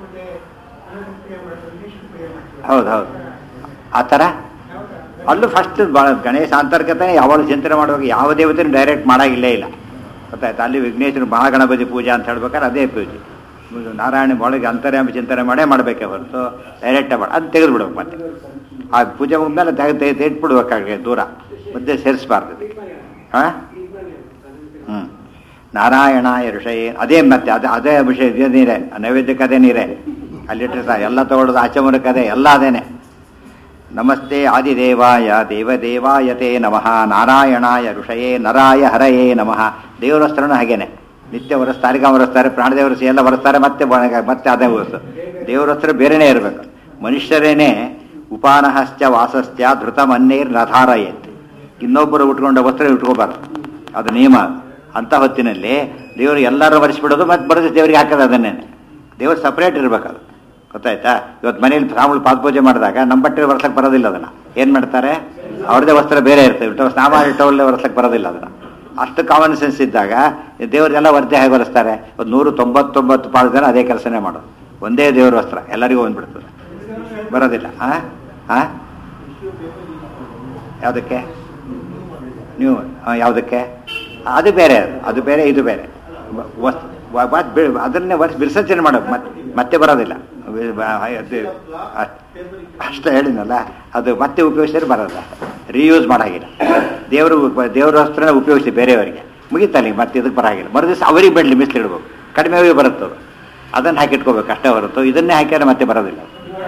ಹೌದು ಹೌದು ಆ ಥರ ಅಲ್ಲೂ ಫಸ್ಟ್ ಭಾಳ ಗಣೇಶ ಅಂತರ್ಗತ ಯಾವಾಗ ಚಿಂತನೆ ಮಾಡುವಾಗ ಯಾವ ದೇವತೆನೂ ಡೈರೆಕ್ಟ್ ಮಾಡಾಗಿಲ್ಲೇ ಇಲ್ಲ ಗೊತ್ತಾಯ್ತು ಅಲ್ಲಿ ವಿಘ್ನೇಶ್ವರ ಮಹಾಗಣಪತಿ ಪೂಜೆ ಅಂತ ಹೇಳ್ಬೇಕಾದ್ರೆ ಅದೇ ಪೂಜೆ ಇದು ನಾರಾಯಣ ಒಳಗೆ ಅಂತರ್ಯಾಮ ಚಿಂತನೆ ಮಾಡೇ ಮಾಡಬೇಕೆ ಹೊರತು ಡೈರೆಕ್ಟೇ ಮಾಡಿ ಅದು ತೆಗೆದು ಬಿಡ್ಬೇಕು ಮತ್ತೆ ಆ ಪೂಜೆ ಮುಗಿದ್ಮೇಲೆ ತೆಗೆದು ತೆಗೆದು ಇಟ್ಬಿಡ್ಬೇಕಾಗೆ ದೂರ ಮಧ್ಯೆ ಸೇರಿಸಬಾರ್ದು ಹಾಂ ಹ್ಞೂ ನಾರಾಯಣಾಯ ಋಷಯೇ ಅದೇ ಮತ್ತೆ ಅದೇ ಅದೇ ವಿಷಯ ಇದೇ ನೀರೇ ಆ ನೈವೇದ್ಯಕ್ಕೆ ಅದೇ ನೀರೇ ಅಲ್ಲಿಟ್ಟಿರ್ತಾರೆ ಎಲ್ಲ ತಗೊಳ್ಳೋದು ಆಚಮನಕ್ಕೆ ಅದೇ ಎಲ್ಲ ಅದೇನೆ ನಮಸ್ತೆ ಆದಿದೇವಾಯ ದೇವದೇವಾಯತೆ ನಮಃ ನಾರಾಯಣಾಯ ಋಷಯೇ ನರಾಯ ಹರಯೇ ನಮಃ ದೇವರ ವಸ್ತ್ರನೂ ಹಾಗೇನೆ ನಿತ್ಯ ಒರೆಸ್ತಾರೆ ಈಗ ಒರೆಸ್ತಾರೆ ಪ್ರಾಣದೇವರು ಎಲ್ಲ ಒರೆಸ್ತಾರೆ ಮತ್ತೆ ಬ- ಮತ್ತೆ ಅದೇ ಒರೆಸು ದೇವರ ವಸ್ತ್ರ ಬೇರೆನೇ ಇರಬೇಕು ಮನುಷ್ಯರೇನೆ ಉಪಾನಹಶ್ಚ ವಾಸಶ್ಚ ಧೃತ ಮನ್ನೇರ್ ನಧಾರಯೇತ್ ಇನ್ನೊಬ್ಬರು ಉಟ್ಕೊಂಡ ವಸ್ತ್ರ ಇಟ್ಕೋಬಾರ್ದು ಅದು ನಿಯಮ ಅಂತ ಹೊತ್ತಿನಲ್ಲಿ ದೇವರು ಎಲ್ಲರೂ ಒರೆಸ್ಬಿಡೋದು ಮತ್ತೆ ಬರೆದು ದೇವರಿಗೆ ಹಾಕೋದು ಅದನ್ನೇ ದೇವರು ಸಪ್ರೇಟ್ ಇರಬೇಕು ಅದು ಗೊತ್ತಾಯ್ತಾ ಇವತ್ತು ಮನೇಲಿ ಸಾಮೂಲು ಪಾದಪೂಜೆ ಮಾಡಿದಾಗ ನಮ್ಮ ಬಟ್ಟೆ ಒರೆಸಕ್ಕೆ ಬರೋದಿಲ್ಲ ಅದನ್ನ ಏನು ಮಾಡ್ತಾರೆ ಅವ್ರದ್ದೇ ವಸ್ತ್ರ ಬೇರೆ ಇರ್ತವೆ ಸಾಮಾನ್ಯ ಟವಲ್ಲೇ ಒರೆಸಕ್ಕೆ ಬರೋದಿಲ್ಲ ಅದನ್ನ ಅಷ್ಟು ಕಾಮನ್ ಸೆನ್ಸ್ ಇದ್ದಾಗ ದೇವರೆಲ್ಲ ವರ್ಧೆ ಹೇಗೆ ಒರೆಸ್ತಾರೆ ಒಂದು ನೂರು ತೊಂಬತ್ತೊಂಬತ್ತು ಪಾಳು ಜನ ಅದೇ ಕೆಲಸನೇ ಮಾಡೋದು ಒಂದೇ ದೇವ್ರ ವಸ್ತ್ರ ಎಲ್ಲರಿಗೂ ಬಂದ್ಬಿಡ್ತದೆ ಬರೋದಿಲ್ಲ ಹಾ ಹಾ ಯಾವುದಕ್ಕೆ ನೀವು ಆ, ಯಾವುದಕ್ಕೆ ಅದು ಬೇರೆ ಅದು ಅದು ಬೇರೆ ಇದು ಬೇರೆ ವ- ವಸ್- ವ- ವ- ಬಿ- ಅದನ್ನೇ ವರ್ಷ ವಿಸರ್ಜನೆ ಮಾಡೋದು ಮತ್ತೆ ಮತ್ತೆ ಬರೋದಿಲ್ಲ ವಿ- ಬ- ಅದು ಅ- ಅಷ್ಟೇ ಹೇಳಿದ್ನಲ್ಲ ಅದು ಮತ್ತೆ ಉಪಯೋಗಿಸಿದ್ರೆ ಬರೋಲ್ಲ ರೀಯೂಸ್ ಮಾಡಾಗಿಲ್ಲ ದೇವರು ದೇವ್ರ ವಸ್ತ್ರನ ಉಪಯೋಗಿಸಿ ಬೇರೆಯವರಿಗೆ ಮುಗಿತಲ್ಲಿ ಮತ್ತೆ ಇದಕ್ಕೆ ಬರಾಗಿಲ್ಲ ಮರುದಿವಸ ಅವರಿಗೆ ಬೇಡಲಿ ಮಿಸ್ಲಿಡ್ಬೇಕು ಕಡಿಮೆ ಬರುತ್ತೆ ಅದು ಅದನ್ನು ಹಾಕಿಟ್ಕೋಬೇಕು ಅಷ್ಟೇ ಹೊರತು ಇದನ್ನೇ ಹಾಕಿದ್ರೆ ಮತ್ತೆ ಬರೋದಿಲ್ಲ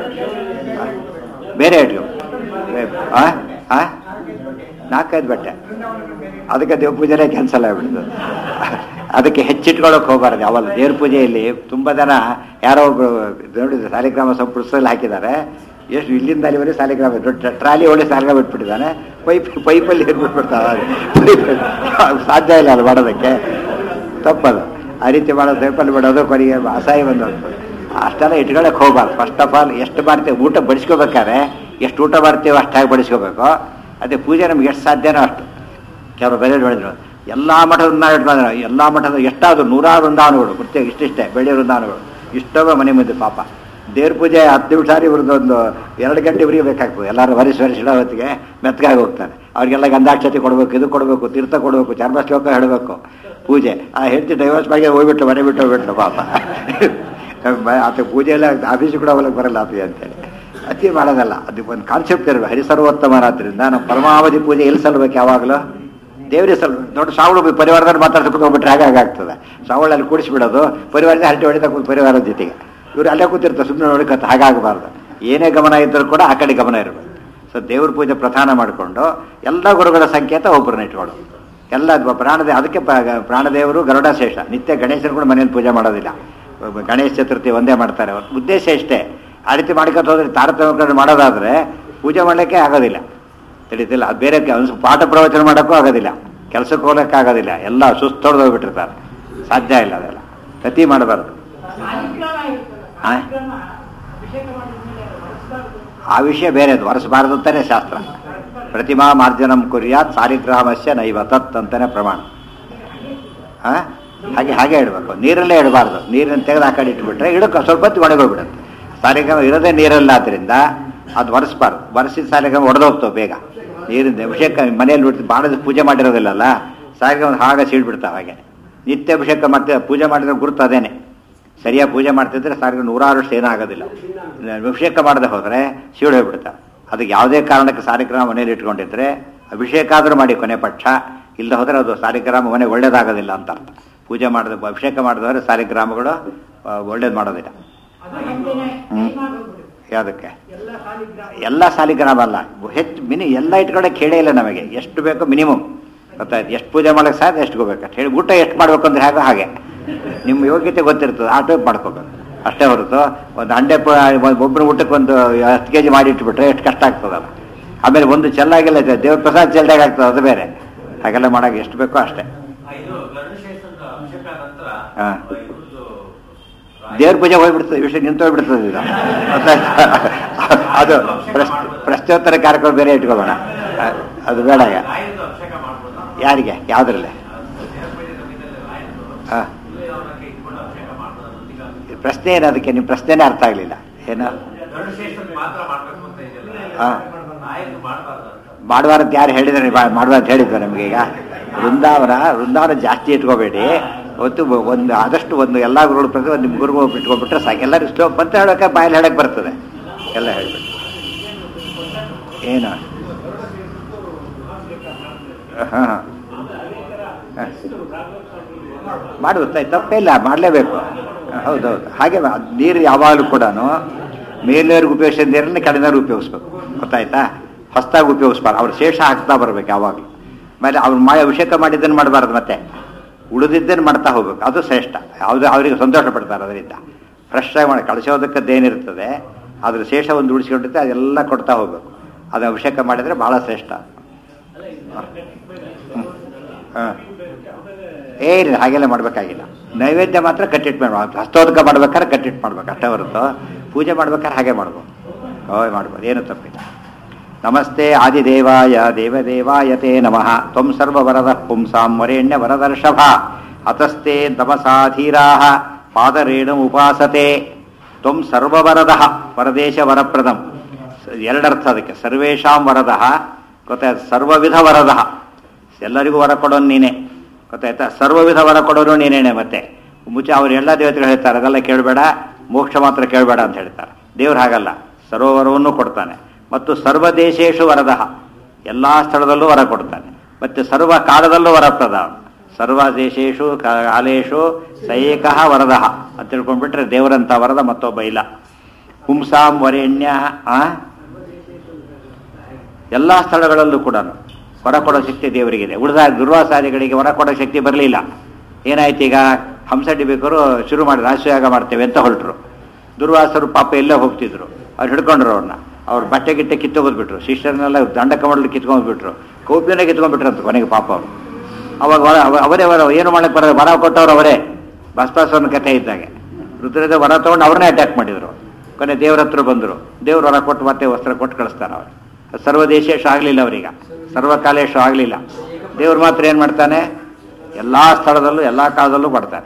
ಬೇರೆ ಇಟ್ಕೊ ಆ ಆ ನಾಲ್ಕೈದು ಬಟ್ಟೆ ಅದಕ್ಕೆ ದೇವ್ರ ಪೂಜೆನೇ ಕ್ಯಾನ್ಸಲ್ ಆಗಿಬಿಡ್ತು ಅದಕ್ಕೆ ಹೆಚ್ಚಿಟ್ಕೊಳ್ಳೋಕೆ ಹೋಗಬಾರ್ದು ಅವಲ್ಲ ದೇವ್ರ ಪೂಜೆಯಲ್ಲಿ ತುಂಬ ಜನ ಯಾರೋ ಒಬ್ರು ನೋಡಿದ್ರು ಸಾಲಿಗ್ರಾಮ ಸಂಪುಟದಲ್ಲಿ ಹಾಕಿದ್ದಾರೆ ಎಷ್ಟು ಇಲ್ಲಿಂದ ಅಲ್ಲಿವರೆಗೆ ಸಾಲಿಗ್ರಾಮ ದೊಡ್ಡ ಟ್ರಾಲಿ ಒಳ್ಳೆ ಸಾಲಿಗ್ರಾಮ ಇಟ್ಬಿಟ್ಟಿದ್ದಾನೆ ಪೈಪ್ ಪೈಪಲ್ಲಿ ಏರ್ಬಿಟ್ಬಿಡ್ತಾವೆ ಸಾಧ್ಯ ಇಲ್ಲ ಅದು ಮಾಡೋದಕ್ಕೆ ತಪ್ಪದು ಆ ರೀತಿ ಮಾಡೋದು ಪೈಪಲ್ಲಿ ಬಿಡೋದು ಕೊನೆಗೆ ಅಸಹ್ಯ ಬಂದು ಹೋಗ್ತದೆ. ಅಷ್ಟೆಲ್ಲ ಇಟ್ಕೊಳಕ್ಕೆ ಹೋಗ್ಬಾರ್ದು ಫಸ್ಟ್ ಆಫ್ ಆಲ್ ಎಷ್ಟು ಮಾಡ್ತೇವೆ ಊಟ ಬಡಿಸ್ಕೋಬೇಕಾದ್ರೆ ಎಷ್ಟು ಊಟ ಮಾಡ್ತೇವೆ ಅಷ್ಟಾಗಿ ಬಡಿಸ್ಕೋಬೇಕು ಅದೇ ಪೂಜೆ ನಮ್ಗೆ ಎಷ್ಟು ಸಾಧ್ಯನೋ ಅಷ್ಟು ಕೆಲವರು ಬೆಲೆ ಬೆಳೆದ್ರು ಎಲ್ಲ ಮಠದ ಬಂದ್ರೆ ಎಲ್ಲ ಮಠದ ಎಷ್ಟಾದ್ರು ನೂರಾರು ವೃಂದಾವನಗಳು ಪ್ರತ್ಯೇಕ ಇಷ್ಟಿಷ್ಟೇ ಬೆಳೆ ವೃಂದಾವನಗಳು ಇಷ್ಟವೇ ಮನೆ ಮುಂದೆ ಪಾಪ ದೇವ್ರ ಪೂಜೆ ಹತ್ತು ನಿಮಿಷ ಸಾರಿ ಇವ್ರದ್ದು ಒಂದು ಎರಡು ಗಂಟೆ ಉರಿಬೇಕಾಗ್ತದೆ ಎಲ್ಲರೂ ವರಿಸಿ ವರಿಸಿ ಇಡೋ ಹೊತ್ತಿಗೆ ಮೆತ್ತಗಾಗಿ ಹೋಗ್ತಾರೆ ಅವ್ರಿಗೆಲ್ಲ ಗಂಧಾಕ್ಷತೆ ಕೊಡಬೇಕು ಇದು ಕೊಡಬೇಕು ತೀರ್ಥ ಕೊಡಬೇಕು ಚರ್ಮ ಶ್ಲೋಕ ಹೇಳಬೇಕು ಪೂಜೆ ಆ ಹೆಂಡತಿ ಡೈವರ್ಸ್ ಬಗ್ಗೆ ಹೋಗ್ಬಿಟ್ಟು ಮನೆ ಬಿಟ್ಟು ಹೋಗ್ಬಿಟ್ಟು ಪಾಪ ಆತ ಪೂಜೆ ಎಲ್ಲ ಆಫೀಸ್ ಕೂಡ ಹೋಗ್ಲಿಕ್ಕೆ ಬರಲ್ಲ ಆತ ಅಂತೇಳಿ ಅತಿ ಮಾಡೋದಲ್ಲ ಅದು ಒಂದು ಕಾನ್ಸೆಪ್ಟ್ ಇರಬೇಕು ಹರಿಸರ್ವೋತ್ತಮರಾದ್ರಿಂದ ನಾವು ಪರಮಾವಧಿ ಪೂಜೆ ಎಲ್ಲಿ ಸಲ್ಬೇಕು ಯಾವಾಗಲೂ ದೇವರೇ ಸಲ್ ದೊಡ್ಡ ಸಾವಳು ಪರಿವಾರದಲ್ಲಿ ಮಾತಾಡ್ಸ್ಕೊಂಡು ಹೋಗ್ಬಿಟ್ರೆ ಹಾಗೆ ಹಾಗಾಗ್ತದೆ ಸಾವಳಲ್ಲಿ ಕೂಡಿಸ್ಬಿಡೋದು ಪರಿವಾರದಲ್ಲಿ ಹರಟೆ ಹೊಡಿತಾ ಕೂತ್ ಪರಿವಾರದ ಜೊತೆಗೆ ಇವ್ರು ಅಲ್ಲೇ ಕೂತಿರ್ತಾರೆ ಸುಮ್ಮನೆ ನೋಡಿಕತ್ತ ಹಾಗಾಗಬಾರ್ದು ಏನೇ ಗಮನ ಇದ್ದರೂ ಕೂಡ ಆ ಕಡೆ ಗಮನ ಇರಬೇಕು ಸೊ ದೇವ್ರ ಪೂಜೆ ಪ್ರಧಾನ ಮಾಡಿಕೊಂಡು ಎಲ್ಲ ಗುರುಗಳ ಸಂಕೇತ ಒಬ್ಬರನ್ನ ಇಟ್ಕೊಳ್ಳೋದು ಎಲ್ಲ ಅದು ಪ್ರಾಣದೇ ಅದಕ್ಕೆ ಪ- ಪ್ರಾಣದೇವರು ಗರುಡ ಶ್ರೇಷ್ಠ ನಿತ್ಯ ಗಣೇಶರು ಕೂಡ ಮನೇಲಿ ಪೂಜೆ ಮಾಡೋದಿಲ್ಲ ಒಬ್ಬ ಗಣೇಶ ಚತುರ್ಥಿ ಒಂದೇ ಮಾಡ್ತಾರೆ ಅವ್ರ ಉದ್ದೇಶ ಇಷ್ಟೇ ಆ ರೀತಿ ಮಾಡ್ಕೊತ ಹೋದ್ರೆ ತಾರತಮ್ಯ ಮಾಡೋದಾದ್ರೆ ಪೂಜೆ ಮಾಡಲಿಕ್ಕೆ ಆಗೋದಿಲ್ಲ ತಿಳಿತಿಲ್ಲ ಅದು ಬೇರೆ ಕೆ- ಒಂದು ಪಾಠ ಪ್ರವಚನ ಮಾಡೋಕ್ಕೂ ಆಗೋದಿಲ್ಲ ಕೆಲಸಕ್ಕೆ ಹೋಗ್ಲಿಕ್ಕೆ ಆಗೋದಿಲ್ಲ ಎಲ್ಲ ಸುಸ್ತೊಡೆದು ಹೋಗ್ಬಿಟ್ಟಿರ್ತಾರೆ ಸಾಧ್ಯ ಇಲ್ಲ ಅದೆಲ್ಲ ಗತಿ ಮಾಡಬಾರ್ದು ಆ? ಆ ವಿಷಯ ಬೇರೆ ಅದು ಒರೆಸಬಾರದು ಅಂತಾನೆ ಶಾಸ್ತ್ರ ಪ್ರತಿಮಾ ಮಾರ್ಜನಂ ಕುರ್ಯಾತ್ ಸಾಲಿಗ್ರಾಮಸ್ಯ ನೈವ ತತ್ ಅಂತಾನೆ ಪ್ರಮಾಣ ಆ? ಹಾಗೆ ಹಾಗೆ ಇಡಬೇಕು ನೀರಲ್ಲೇ ಇಡಬಾರ್ದು ನೀರನ್ನು ತೆಗೆದು ಆ ಕಡೆ ಇಟ್ಬಿಟ್ರೆ ಇಡಕ್ಕೆ ಸ್ವಲ್ಪ ಹೊತ್ತು ಒಣಗೋಗ್ಬಿಡುತ್ತೆ ಸಾಲಿಗ್ರಾಮ ಇರೋದೇ ನೀರಲ್ಲ ಆದ್ರಿಂದ ಅದು ಒರೆಸ್ಬಾರ್ದು ಒರೆಸಿದ ಸಾಲಿಗ್ರಾಮ ಒಡೆದೋಗ್ತಾವೆ ಬೇಗ ನೀರಿಂದ ಅಭಿಷೇಕ ಮನೆಯಲ್ಲಿ ಬಿಡ್ತು ಬಾಣದ ಪೂಜೆ ಮಾಡಿರೋದಿಲ್ಲಲ್ಲ ಸಾಲಿಗ್ರಾಮ ಹಾಗೆ ಸೀಳ್ಬಿಡ್ತಾವೆ ಹಾಗೆ ನಿತ್ಯ ಅಭಿಷೇಕ ಮಾಡ್ತೀವಿ ಪೂಜೆ ಮಾಡಿದ್ರೆ ಗುರುತು ಅದೇನೆ ಸರಿಯಾಗಿ ಪೂಜೆ ಮಾಡ್ತಿದ್ರೆ ಸಾರಿಗೆ ನೂರಾರು ವರ್ಷ ಏನಾಗೋದಿಲ್ಲ ಅಭಿಷೇಕ ಮಾಡದೆ ಹೋದರೆ ಸೀಳು ಹೋಗ್ಬಿಡ್ತಾರೆ ಅದಕ್ಕೆ ಯಾವುದೇ ಕಾರಣಕ್ಕೆ ಸಾಲಿಗ್ರಾಮ ಮನೇಲಿ ಇಟ್ಕೊಂಡಿದ್ರೆ ಅಭಿಷೇಕ ಆದರೂ ಮಾಡಿ ಕೊನೆ ಪಕ್ಷ ಇಲ್ಲದೆ ಹೋದರೆ ಅದು ಸಾಲಿಗ್ರಾಮ ಮನೆ ಒಳ್ಳೇದಾಗೋದಿಲ್ಲ ಅಂತ ಅರ್ಥ ಪೂಜೆ ಮಾಡಿದ ಅಭಿಷೇಕ ಮಾಡಿದವರೆ ಸಾಲಿಗ್ರಾಮಗಳು ಆ, ಒಳ್ಳೇದು ಮಾಡೋದಿಲ್ಲ ಹ್ಮ್. ಯಾವುದಕ್ಕೆ ಎಲ್ಲ ಸಾಲಿಗ್ರಾಮ ಅಲ್ಲ ಹೆಚ್ಚು ಮಿನಿ ಎಲ್ಲ ಇಟ್ಕೊಳ್ಳೋಕೆ ಕೇಳೇ ಇಲ್ಲ ನಮಗೆ ಎಷ್ಟು ಬೇಕೋ ಮಿನಿಮಮ್ ಗೊತ್ತಾಯ್ತು ಎಷ್ಟು ಪೂಜೆ ಮಾಡೋಕ್ಕೆ ಸಾಧ್ಯ ಎಷ್ಟು ಹೋಗ್ಬೇಕು ಅಂತ ಹೇಳಿ ಊಟ ಎಷ್ಟು ಮಾಡ್ಬೇಕು ಅಂದ್ರೆ ಹಾಗೆ ಹಾಗೆ ನಿಮ್ಮ ಯೋಗ್ಯತೆ ಗೊತ್ತಿರ್ತದೆ ಆ ಟೈಪ್ ಮಾಡ್ಕೋಬೇಕು ಅಷ್ಟೇ ಹೊರತು ಒಂದು ಹಂಡೆ ಒಬ್ಬರು ಊಟಕ್ಕೆ ಒಂದು ಹತ್ತು ಕೆ ಜಿ ಮಾಡಿ ಇಟ್ಬಿಟ್ರೆ ಎಷ್ಟು ಕಷ್ಟ ಆಗ್ತದಲ್ಲ ಆಮೇಲೆ ಒಂದು ಚೆಲ್ಲಾಗಿಲ್ಲ ದೇವ್ರ ಪ್ರಸಾದ ಚೆಲ್ದಾಗ ಆಗ್ತದೆ ಅದು ಬೇರೆ ಹಾಗೆಲ್ಲ ಮಾಡೋಕೆ ಎಷ್ಟು ಬೇಕೋ ಅಷ್ಟೇ ಇದು ಗರುಡಶೇಷದ ಅಭಿಷೇಕ ನಂತರ ಹಾ. ಇವ್ರದ್ದು ದೇವ್ರ ಪೂಜೆ ಹೋಗ್ಬಿಡ್ತದೆ ವಿಷಯ ನಿಂತು ಹೋಗ್ಬಿಡ್ತದೆ ಇದು ಗೊತ್ತಾಯ್ತಾ? ಅದು ಪ್ರಶ್ ಪ್ರಶ್ನೋತ್ತರ ಕಾರ್ಯಕ್ರಮ ಬೇರೆ ಇಟ್ಕೊಳ್ಳೋಣ ಅ- ಅದು ಬೇಡ ಈಗ. ರಾಯರದ್ದು ಅಭಿಷೇಕ ಮಾಡ್ಬೋದಾ ಯಾರಿಗೆ ಯಾವ್ದ್ರಲ್ಲಿ ದೇವಪೂಜೆ ಸಮಯದಲ್ಲಿ ರಾಯರದ್ದು ಹಾ. ಇಲ್ಲೇ ಇಟ್ಕೊಂಡು ಅಭಿಷೇಕ ಮಾಡ್ಬೋದಾ ನಂದಿಗ ಪ್ರಶ್ನೆ ಏನು ಅದಕ್ಕೆ ನಿಮ್ಮ ಪ್ರಶ್ನೆನೇ ಅರ್ಥ ಆಗಲಿಲ್ಲ ಏನು ಗರುಡಶೇಷದ ಮಾತ್ರ ಮಾಡ್ಬೇಕು ಅಂತ ಇದೆಯಲ್ಲ ಹಾ. ರಾಯರದ್ದು ಮಾಡಬಾರ್ದು ಅಂತ ಮಾಡಬಾರ್ದು ಯಾರು ಹೇಳಿದ್ರೆ ಮಾಡಬಾರ್ದು ಹೇಳಿದ್ರು ನಮಗೆ ಈಗ ವೃಂದಾವನ ವೃಂದಾವನ ಜಾಸ್ತಿ ಇಟ್ಕೋಬೇಡಿ ಒತ್ತು ಒಂದು ಆದಷ್ಟು ಒಂದು ಎಲ್ಲ ಗುರುಗಳು ಪ್ರತಿ ಒಂದು ನಿಮ್ಮ ಗುರುಗಳು ಇಟ್ಕೊಂಡ್ಬಿಟ್ರೆ ಸಾಕು ಎಲ್ಲರೂ ಸ್ಲೋ ಮತ್ತೆ ಹೇಳೋಕೆ ಬಾಯಲ್ಲಿ ಹೇಳಕ್ಕೆ ಬರ್ತದೆ ಎಲ್ಲ ಹೇಳ್ಬಿಟ್ಟು ಏನು ಹಾಂ ಹಾಂ ಮಾಡುತ್ತೆ ತಪ್ಪೇ ಇಲ್ಲ ಮಾಡಲೇಬೇಕು ಹೌದೌದು ಹಾಗೆ ಮಾ- ನೀರು ಯಾವಾಗಲೂ ಕೂಡ ಮೇಲ್ನವ್ರಿಗೆ ಉಪಯೋಗಿಸಿದ ನೀರನ್ನ ಕೆಳನವ್ರು ಉಪಯೋಗಿಸ್ಬೇಕು ಗೊತ್ತಾಯ್ತಾ ಹೊಸದಾಗಿ ಉಪಯೋಗಿಸ್ಬಾರ್ದು ಅವ್ರು ಶೇಷ ಹಾಕ್ತಾ ಬರ್ಬೇಕು ಯಾವಾಗಲೂ ಆಮೇಲೆ ಅವ್ರು ಮಾಡಿ ಅಭಿಷೇಕ ಮಾಡಿದ್ದನ್ನು ಮಾಡಬಾರ್ದು ಮತ್ತೆ ಉಳಿದಿದ್ದನ್ನು ಮಾಡ್ತಾ ಹೋಗ್ಬೇಕು ಅದು ಶ್ರೇಷ್ಠ ಯಾವುದು ಅವರಿಗೆ ಸಂತೋಷ ಪಡ್ತಾರೆ ಅದರಿಂದ ಫ್ರೆಶ್ ಆಗಿ ಮಾಡಿ ಕಳಿಸೋದಕ್ಕದ್ದೇನಿರ್ತದೆ ಅದ್ರ ಶೇಷ ಒಂದು ಉಳಿಸ್ಕೊಂಡಿರುತ್ತೆ ಅದೆಲ್ಲ ಕೊಡ್ತಾ ಹೋಗ್ಬೇಕು ಅದು ಅಭಿಷೇಕ ಮಾಡಿದರೆ ಬಹಳ ಶ್ರೇಷ್ಠ ಅಲ್ಲ ಇದು ಹಾಂ ಏನಿಲ್ಲ ಹಾಗೆಲ್ಲ ಮಾಡಬೇಕಾಗಿಲ್ಲ ನೈವೇದ್ಯ ಮಾತ್ರ ಕಟ್ಟಿಟ್ಟು ಮಾಡ್ಬೇಕು ಹಸ್ತೋದಕ ಮಾಡ್ಬೇಕಾದ್ರೆ ಕಟ್ಟಿಟ್ಟು ಮಾಡ್ಬೇಕು ಅಷ್ಟೇ ಹೊರತು ಪೂಜೆ ಮಾಡ್ಬೇಕಾದ್ರೆ ಹಾಗೆ ಮಾಡ್ಬೋದು ಹೋಯ್ ಮಾಡ್ಬೋದು ಏನು ತಪ್ಪಿಲ್ಲ ನಮಸ್ತೆ ಆದಿದೇವಾಯ ದೇವದೇವಾಯ ತೇ ನಮಃ ತ್ವಂ ಸರ್ವವರದ ಪುಂಸಾಂ ವರೇಣ್ಯ ವರದರ್ಷಭ ಅತಸ್ತೆ ತಮಸಾಧೀರಾ ಪಾದರೇಣು ಉಪಾಸತೆ ತ್ವಂ ಸರ್ವವರದ ವರದೇಶ ವರಪ್ರದಂ ಎರಡರ್ಥ ಅದಕ್ಕೆ ಸರ್ವೇಷಾಂ ವರದ ಗೊತ್ತಾಯ್ತು ಸರ್ವವಿಧ ವರದ ಎಲ್ಲರಿಗೂ ವರ ಕೊಡೋನು ನೀನೆ ಗೊತ್ತಾಯ್ತಾ ಸರ್ವವಿಧ ವರ ಕೊಡೋನು ನೀನೇನೆ ಮತ್ತೆ ಮುಂಚೆ ಅವ್ರು ಎಲ್ಲ ದೇವತೆಗಳು ಹೇಳ್ತಾರೆ ಅದೆಲ್ಲ ಕೇಳಬೇಡ ಮೋಕ್ಷ ಮಾತ್ರ ಕೇಳಬೇಡ ಅಂತ ಹೇಳ್ತಾರೆ ದೇವ್ರು ಹಾಗಲ್ಲ ಸರ್ವವರವನ್ನು ಕೊಡ್ತಾನೆ ಮತ್ತು ಸರ್ವ ದೇಶೇಶು ವರದ ಎಲ್ಲ ಸ್ಥಳದಲ್ಲೂ ವರ ಕೊಡ್ತಾನೆ ಮತ್ತು ಸರ್ವ ಕಾಲದಲ್ಲೂ ವರಪ್ರದ ಅವನು. ಸರ್ವ ದೇಶೇಶು ಕಾಲೇಶು ಸೈಕಃ ವರದ ಅಂತ ತಿಳ್ಕೊಂಡ್ಬಿಟ್ರೆ ದೇವರಂತ ವರದ ಮತ್ತೊಬ್ಬ ಇಲ್ಲ ಪುಂಸಾಂ ವರೇಣ್ಯ ಆ ಎಲ್ಲ ಸ್ಥಳಗಳಲ್ಲೂ ಕೂಡ ವರ ಕೊಡೋ ಶಕ್ತಿ ದೇವರಿಗಿದೆ ಉಳಿದ ದುರ್ವಾಸಾದಿಗಳಿಗೆ ವರ ಕೊಡೋ ಶಕ್ತಿ ಬರಲಿಲ್ಲ ಏನಾಯ್ತು ಈಗ ಹಂಸಡ್ಡಿ ಬೇಕಾದ್ರು ಶುರು ಮಾಡಿ ರಾಶಿಯಾಗ ಮಾಡ್ತೇವೆ ಅಂತ ಹೊರಟರು ದುರ್ವಾಸರು ಪಾಪ ಎಲ್ಲೇ ಹೋಗ್ತಿದ್ರು ಅವ್ರು ಹಿಡ್ಕೊಂಡ್ರು ಅವ್ರನ್ನ ಅವ್ರ ಬಟ್ಟೆ ಗಿಟ್ಟೆ ಕಿತ್ತೋಗೋದ್ಬಿಟ್ರು ಶಿಷ್ಯರನ್ನೆಲ್ಲ ದಂಡ ಕಮಡಲ್ಲಿ ಕಿತ್ಕೊಂಡ್ಬಿಟ್ರು ಕೌಪಿಯನ್ನೇ ಕಿತ್ಕೊಂಡ್ಬಿಟ್ರು ಅಂತ ಕೊನೆಗೆ ಪಾಪ ಅವರು ಅವಾಗ ವರ ಅವ- ಅವರೇ ವರ ಏನು ಮಾಡಕ್ಕೆ ಬರ ವರ ಕೊಟ್ಟವ್ರು ಅವರೇ ಬಸ್ಪಾಸವನ ಕಥೆ ಇದ್ದಾಗೆ ರುದ್ರದ ವರ ತಗೊಂಡು ಅವ್ರನ್ನೇ ಅಟ್ಯಾಕ್ ಮಾಡಿದ್ರು ಕೊನೆ ದೇವ್ರ ಹತ್ರ ಬಂದರು ದೇವ್ರ ವರ ಕೊಟ್ಟು ಮತ್ತೆ ವಸ್ತ್ರ ಕೊಟ್ಟು ಕಳಿಸ್ತಾನೆ ಅವ್ರು ಸರ್ವದೇಶೇಶ ಆಗಲಿಲ್ಲ ಅವರೀಗ ಸರ್ವಕಾಲೇಶ ಆಗಲಿಲ್ಲ ದೇವ್ರು ಮಾತ್ರ ಏನು ಮಾಡ್ತಾನೆ ಎಲ್ಲ ಸ್ಥಳದಲ್ಲೂ ಎಲ್ಲ ಕಾಲದಲ್ಲೂ ಕೊಡ್ತಾನೆ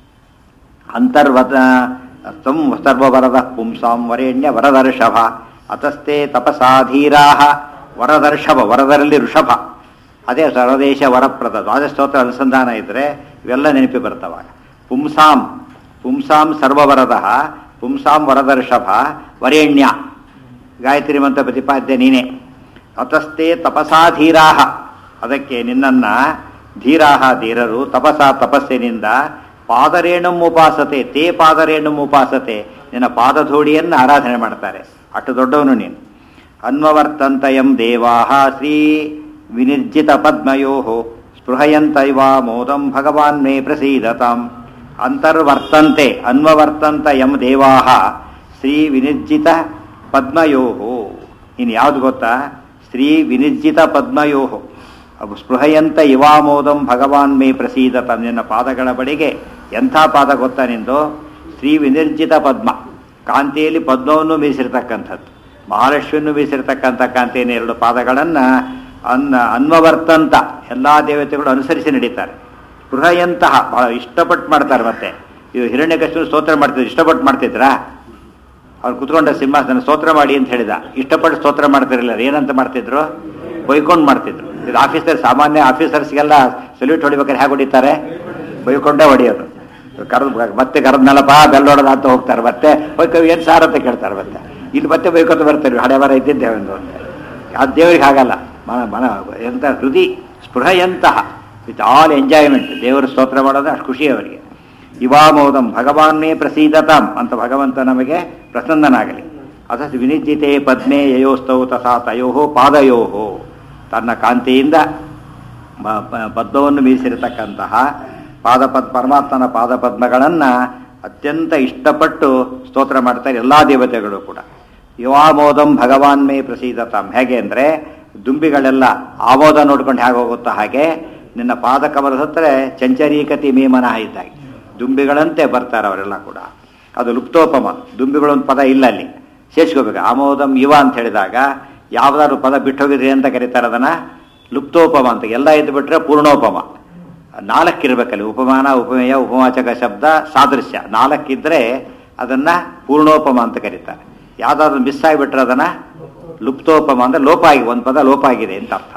ಅಂತರ್ವತ ತಂ ಸರ್ವವರದ ಪುಂಸಾಂ ವರೇಣ್ಯ ವರದರ್ಷಭ ಅತಸ್ತೆ ತಪಸಾಧೀರಾ ವರದರ್ಷಭ ವರದರಲ್ಲಿ ಋಷಭ ಅದೇ ಸರ್ವದೇಶ ವರಪ್ರದ ದ್ವಾದಸ್ತೋತ್ರ ಅನುಸಂಧಾನ ಇದ್ರೆ ಇವೆಲ್ಲ ನೆನಪಿ ಬರ್ತಾವಾಗ ಪುಂಸಾಂ ಪುಂಸಾಂ ಸರ್ವವರದ ಪುಂಸಾಂ ವರದರ್ಷಭ ವರೇಣ್ಯ ಗಾಯತ್ರಿ ಮಂತ್ರ ಪ್ರತಿಪಾದ್ಯ ನೀನೆ ಅತಸ್ತೆ ತಪಸಾಧೀರಾಹ ಅದಕ್ಕೆ ನಿನ್ನನ್ನ ಧೀರಾಹ ಧೀರರು ತಪಸ ತಪಸ್ಸಿನಿಂದ ಪಾದರೇಣುಂ ಉಪಾಸತೆ ತೇ ಪಾದರೇಣುಂ ಉಪಾಸತೆ ನಿನ್ನ ಪಾದಧೂಳಿಯನ್ನು ಆರಾಧನೆ ಮಾಡ್ತಾರೆ ಅಷ್ಟು ದೊಡ್ಡವನು ನೀನು ಅನ್ವವರ್ತಂತಯಂ ದೇವಾಹ ಶ್ರೀ ವಿನಿರ್ಜಿತ ಪದ್ಮಯೋ ಸ್ಪೃಹಯಂತೈವ ಮೋದಂ ಭಗವಾನ್ ಮೇ ಪ್ರಸೀದತಾಂ ಅಂತರ್ವರ್ತಂತೆ ಅನ್ವವರ್ತಂತ ಯಂ ದೇವಾಹ ಶ್ರೀ ವಿನಿರ್ಜಿತ ಪದ್ಮಯೋ ಇನ್ನು ಯಾವುದು ಗೊತ್ತಾ ಶ್ರೀ ವಿನಿರ್ಜಿತ ಪದ್ಮಯೋ ಅವು ಸ್ಪೃಹಯಂತ ಇವಾಮೋದಂ ಭಗವಾನ್ ಮೇ ಪ್ರಸೀದತ ನಿನ್ನ ಪಾದಗಳ ಬಳಿಗೆ ಎಂಥ ಪಾದ ಗೊತ್ತಾ ನಿಂದು ಶ್ರೀ ವಿನಿರ್ಜಿತ ಪದ್ಮ ಕಾಂತಿಯಲ್ಲಿ ಪದ್ಮವನ್ನು ಮೀಸಿರ್ತಕ್ಕಂಥದ್ದು ಮಹಾಲಕ್ಷ್ಮಿಯನ್ನು ಮೀಸಿರ್ತಕ್ಕಂಥ ಕಾಂತಿಯನ್ನು ಎರಡು ಪಾದಗಳನ್ನು ಅನ್ನ ಅನ್ವವರ್ತಂತ ಎಲ್ಲ ದೇವತೆಗಳು ಅನುಸರಿಸಿ ನಡೀತಾರೆ ಸ್ಪೃಹಯಂತಹ ಬಹಳ ಇಷ್ಟಪಟ್ಟು ಮಾಡ್ತಾರೆ ಮತ್ತೆ ಇದು ಹಿರಣ್ಯಕಶ್ಯಪ ಸ್ತೋತ್ರ ಮಾಡ್ತಿದ್ರು ಇಷ್ಟಪಟ್ಟು ಮಾಡ್ತಿದ್ರಾ ಅವ್ರು ಕುತ್ಕೊಂಡ ಸಿಂಹಾಸನ ಸ್ತೋತ್ರ ಮಾಡಿ ಅಂತ ಹೇಳಿದ ಇಷ್ಟಪಟ್ಟು ಸ್ತೋತ್ರ ಮಾಡ್ತಿರಲಿಲ್ಲ ಏನಂತ ಮಾಡ್ತಿದ್ರು ಬೈಕೊಂಡು ಮಾಡ್ತಿದ್ರು ಇದು ಆಫೀಸರ್ ಸಾಮಾನ್ಯ ಆಫೀಸರ್ಸ್ಗೆಲ್ಲ ಸಲ್ಯೂಟ್ ಹೊಡಿಬೇಕಾದ್ರೆ ಹೇಗೆ ಹೊಡಿತಾರೆ ಬೈಕೊಂಡೇ ಹೊಡಿಯೋದು ಕರೆದು ಮತ್ತೆ ಕರೆದ್ನಲ್ಲಪ್ಪ ಬೆಲ್ ಹೊಡೆದ ಅಂತ ಹೋಗ್ತಾರೆ ಮತ್ತೆ ಬೈಕೋ ಏನು ಸಾರ್ ಅಂತ ಕೇಳ್ತಾರೆ ಮತ್ತೆ ಇಲ್ಲಿ ಮತ್ತೆ ಬೈಕೊತ ಬರ್ತಾರೆ ಹಣೆ ಬರ ಇದ್ದಿದ್ದೇವೆ ಒಂದು ಅಂತ ಆ ದೇವರಿಗೆ ಹಾಗಲ್ಲ ಮನ ಮನ ಎಂತ ಹೃದಿ ಸ್ಪೃಹಯಂತಹ ವಿತ್ ಆಲ್ ಎಂಜಾಯ್ಮೆಂಟ್ ದೇವರ ಸ್ತೋತ್ರ ಮಾಡೋದು ಅಷ್ಟು ಖುಷಿ ಅವರಿಗೆ ಇವಾಮೋದಂ ಭಗವಾನ್ನೇ ಪ್ರಸೀದತಾಂ ಅಂತ ಭಗವಂತ ನಮಗೆ ಪ್ರಸನ್ನನಾಗಲಿ ಅಥ ವಿನಿಜಿತೆ ಪದ್ಮೆ ಯಯೋಸ್ತೌ ತಥಾ ತಯೋ ಪಾದಯೋ ತನ್ನ ಕಾಂತಿಯಿಂದ ಮ- ಪ- ಪದ್ಮವನ್ನು ಮೀಸಿರತಕ್ಕಂತಹ ಪಾದಪದ್ ಪರಮಾತ್ಮನ ಪಾದಪದ್ಮಗಳನ್ನು ಅತ್ಯಂತ ಇಷ್ಟಪಟ್ಟು ಸ್ತೋತ್ರ ಮಾಡ್ತಾರೆ ಎಲ್ಲ ದೇವತೆಗಳು ಕೂಡ ಯುವಾಮೋದಂ ಭಗವಾನ್ ಮೇ ಪ್ರಸೀದತಾಂ ಹೇಗೆ ಅಂದರೆ ದುಂಬಿಗಳೆಲ್ಲ ಆಮೋದ ನೋಡ್ಕೊಂಡು ಹೇಗೆ ಹೋಗುತ್ತೋ ಹಾಗೆ ನಿನ್ನ ಪಾದಕಮಲದ ಹತ್ರ ಚಂಚರೀಕತಿ ಮೀಮನ ಇದ್ದಾಗೆ ದುಂಬಿಗಳಂತೆ ಬರ್ತಾರೆ ಅವರೆಲ್ಲ ಕೂಡ ಅದು ಲುಪ್ತೋಪಮ ದುಂಬಿಗಳೊಂದು ಪದ ಇಲ್ಲ ಅಲ್ಲಿ ಸೇರಿಸ್ಕೋಬೇಕು ಆಮೋದಂ ಇವ ಅಂತ ಹೇಳಿದಾಗ ಯಾವ್ದಾದ್ರು ಪದ ಬಿಟ್ಟೋಗಿದ್ರಿ ಅಂತ ಕರೀತಾರೆ ಅದನ್ನ ಲುಪ್ತೋಪಮ ಅಂತ ಎಲ್ಲ ಇದ್ದು ಬಿಟ್ರೆ ಪೂರ್ಣೋಪಮ ನಾಲ್ಕಿರ್ಬೇಕಲ್ಲಿ ಉಪಮಾನ ಉಪಮೇಯ ಉಪವಾಚಕ ಶಬ್ದ ಸಾದೃಶ್ಯ ನಾಲ್ಕಿದ್ರೆ ಅದನ್ನ ಪೂರ್ಣೋಪಮ ಅಂತ ಕರೀತಾರೆ ಯಾವ್ದಾದ್ರು ಮಿಸ್ ಆಗಿಬಿಟ್ರೆ ಅದನ್ನ ಲುಪ್ತೋಪಮ ಅಂದ್ರೆ ಲೋಪ ಆಗಿ ಒಂದು ಪದ ಲೋಪ ಆಗಿದೆ ಅಂತ ಅರ್ಥ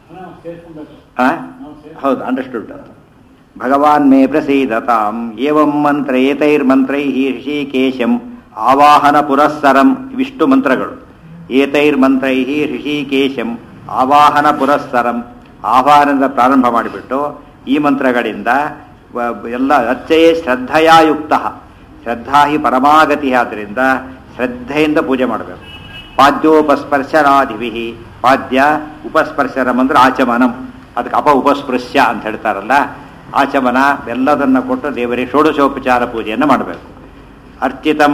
ಆ? ಹೌದು ಅಂಡರ್ಸ್ಟುಡ್ ಭಗವಾನ್ ಮೇ ಪ್ರಸೀದತಾಂ ಏವಂ ಮಂತ್ರ ಏತೈರ್ಮಂತ್ರೈ ಋಷಿಕೇಶಂ ಆವಾಹನ ಪುರಸ್ಸರಂ ಇವಿಷ್ಟು ಮಂತ್ರಗಳು ಏತೈರ್ಮಂತ್ರೈ ಋಷಿಕೇಶಂ ಆವಾಹನ ಪುರಸ್ಸರಂ ಆಹ್ವಾನದಿಂದ ಪ್ರಾರಂಭ ಮಾಡಿಬಿಟ್ಟು ಈ ಮಂತ್ರಗಳಿಂದ ವ- ಎಲ್ಲ ಅಚ್ಚಯೇ ಶ್ರದ್ಧೆಯಾಯುಕ್ತ ಶ್ರದ್ಧಾ ಹಿ ಪರಮಾಗತಿ ಆದ್ದರಿಂದ ಶ್ರದ್ಧೆಯಿಂದ ಪೂಜೆ ಮಾಡಬೇಕು ಪಾದ್ಯೋಪಸ್ಪರ್ಶನಾದಿಭಿ ಪಾದ್ಯ ಉಪಸ್ಪರ್ಶನಂ ಅಂದ್ರೆ ಆಚಮನಂ ಅದಕ್ಕೆ ಅಪ ಉಪಸ್ಪೃಶ್ಯ ಅಂತ ಹೇಳ್ತಾರಲ್ಲ ಆಚಮನ ಎಲ್ಲದನ್ನು ಕೊಟ್ಟು ದೇವರಿಗೆ ಷೋಡಶೋಪಚಾರ ಪೂಜೆಯನ್ನು ಮಾಡಬೇಕು ಅರ್ಚಿತಂ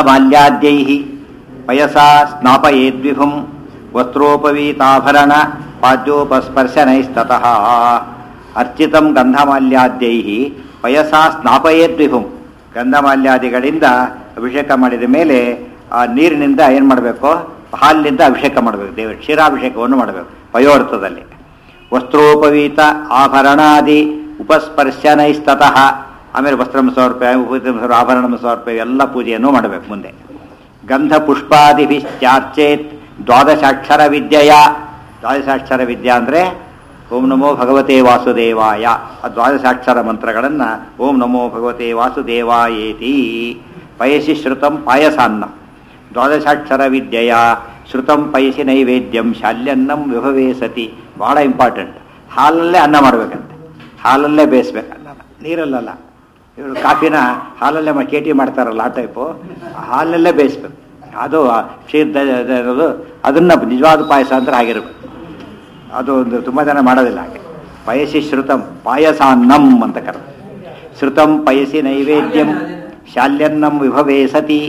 ಗಂಧಮಾಲ್ಯಾದ್ಯೈ ಪಯಸಾ ಸ್ನಾಪಯೇದ್ವಿಭುಂ ವಸ್ತ್ರೋಪವೀತಾಭರಣ ಪಾದ್ಯೋಪಸ್ಪರ್ಶನೈಸ್ತತಃ ಅರ್ಚಿತಂ ಗಂಧಮಾಲ್ಯಾದ್ಯೈ ಪಯಸಾ ಸ್ನಾಪಯೇದ್ವಿಭುಂ ಗಂಧಮಾಲ್ಯಾದಿಗಳಿಂದ ಅಭಿಷೇಕ ಮಾಡಿದ ಮೇಲೆ ಆ ನೀರಿನಿಂದ ಏನು ಮಾಡಬೇಕು ಹಾಲಿನಿಂದ ಅಭಿಷೇಕ ಮಾಡಬೇಕು ದೇವ ಕ್ಷೀರಾಭಿಷೇಕವನ್ನು ಮಾಡಬೇಕು ಪಯೋರ್ಥದಲ್ಲಿ ವಸ್ತ್ರೋಪವೀತ ಆಭರಣಾದಿ ಉಪಸ್ಪರ್ಶನೈಸ್ತತಃ ಆಮೇಲೆ ವಸ್ತ್ರ ಸಮರ್ಪೆ ಉಪವೀತ ಆಭರಣ ಸಮರ್ಪೆ ಎಲ್ಲ ಪೂಜೆಯನ್ನು ಮಾಡಬೇಕು ಮುಂದೆ ಗಂಧ ಪುಷ್ಪಾದಿಭಿಶ್ಚಾರ್ಚೇತ್ ದ್ವಾದಶಾಕ್ಷರ ವಿದ್ಯೆಯ ದ್ವಾದಶಾಕ್ಷರ ವಿದ್ಯಾ ಅಂದರೆ ಓಂ ನಮೋ ಭಗವತೆ ವಾಸುದೇವಾಯ ಆ ದ್ವಾದಶಾಕ್ಷರ ಮಂತ್ರಗಳನ್ನು ಓಂ ನಮೋ ಭಗವತೆ ವಾಸುದೇವಾಯೇತಿ ಪಯಸಿ ಶ್ರುತಂ ಪಾಯಸಾನ್ನ ದ್ವಾದಶಾಕ್ಷರ ವಿದ್ಯೆಯ ಶ್ರುತಂ ಪಯಸಿ ನೈವೇದ್ಯಂ ಶಾಲ್ಯನ್ನಂ ವಿಭವೇ ಸತಿ ಭಾಳ ಇಂಪಾರ್ಟೆಂಟ್ ಹಾಲಲ್ಲೇ ಅನ್ನ ಮಾಡಬೇಕಂತೆ ಹಾಲಲ್ಲೇ ಬೇಯಿಸ್ಬೇಕು ಅನ್ನ ನೀರಲ್ಲಲ್ಲ ಇವರು ಕಾಫಿನ ಹಾಲಲ್ಲೇ ಮಾ ಕೇಟಿ ಮಾಡ್ತಾರಲ್ಲ ಆ ಟೈಪು ಹಾಲಲ್ಲೇ ಬೇಯಿಸ್ಬೇಕು ಅದು ಕ್ಷೀರ್ ಅದು ಅದನ್ನು ನಿಜವಾದ ಪಾಯಸ ಅಂದ್ರೆ ಆಗಿರ್ಬೇಕು ಅದು ಒಂದು ತುಂಬ ಜನ ಮಾಡೋದಿಲ್ಲ ಹಾಗೆ ಪಯಸಿ ಶ್ರುತಂ ಪಾಯಸಾನ್ನಂ ಅಂತ ಕರೆದು ಶ್ರುತಂ ಪಯಸಿ ನೈವೇದ್ಯಂ ಶಾಲ್ಯನ್ನಂ ವಿಭವೇ ಸತಿ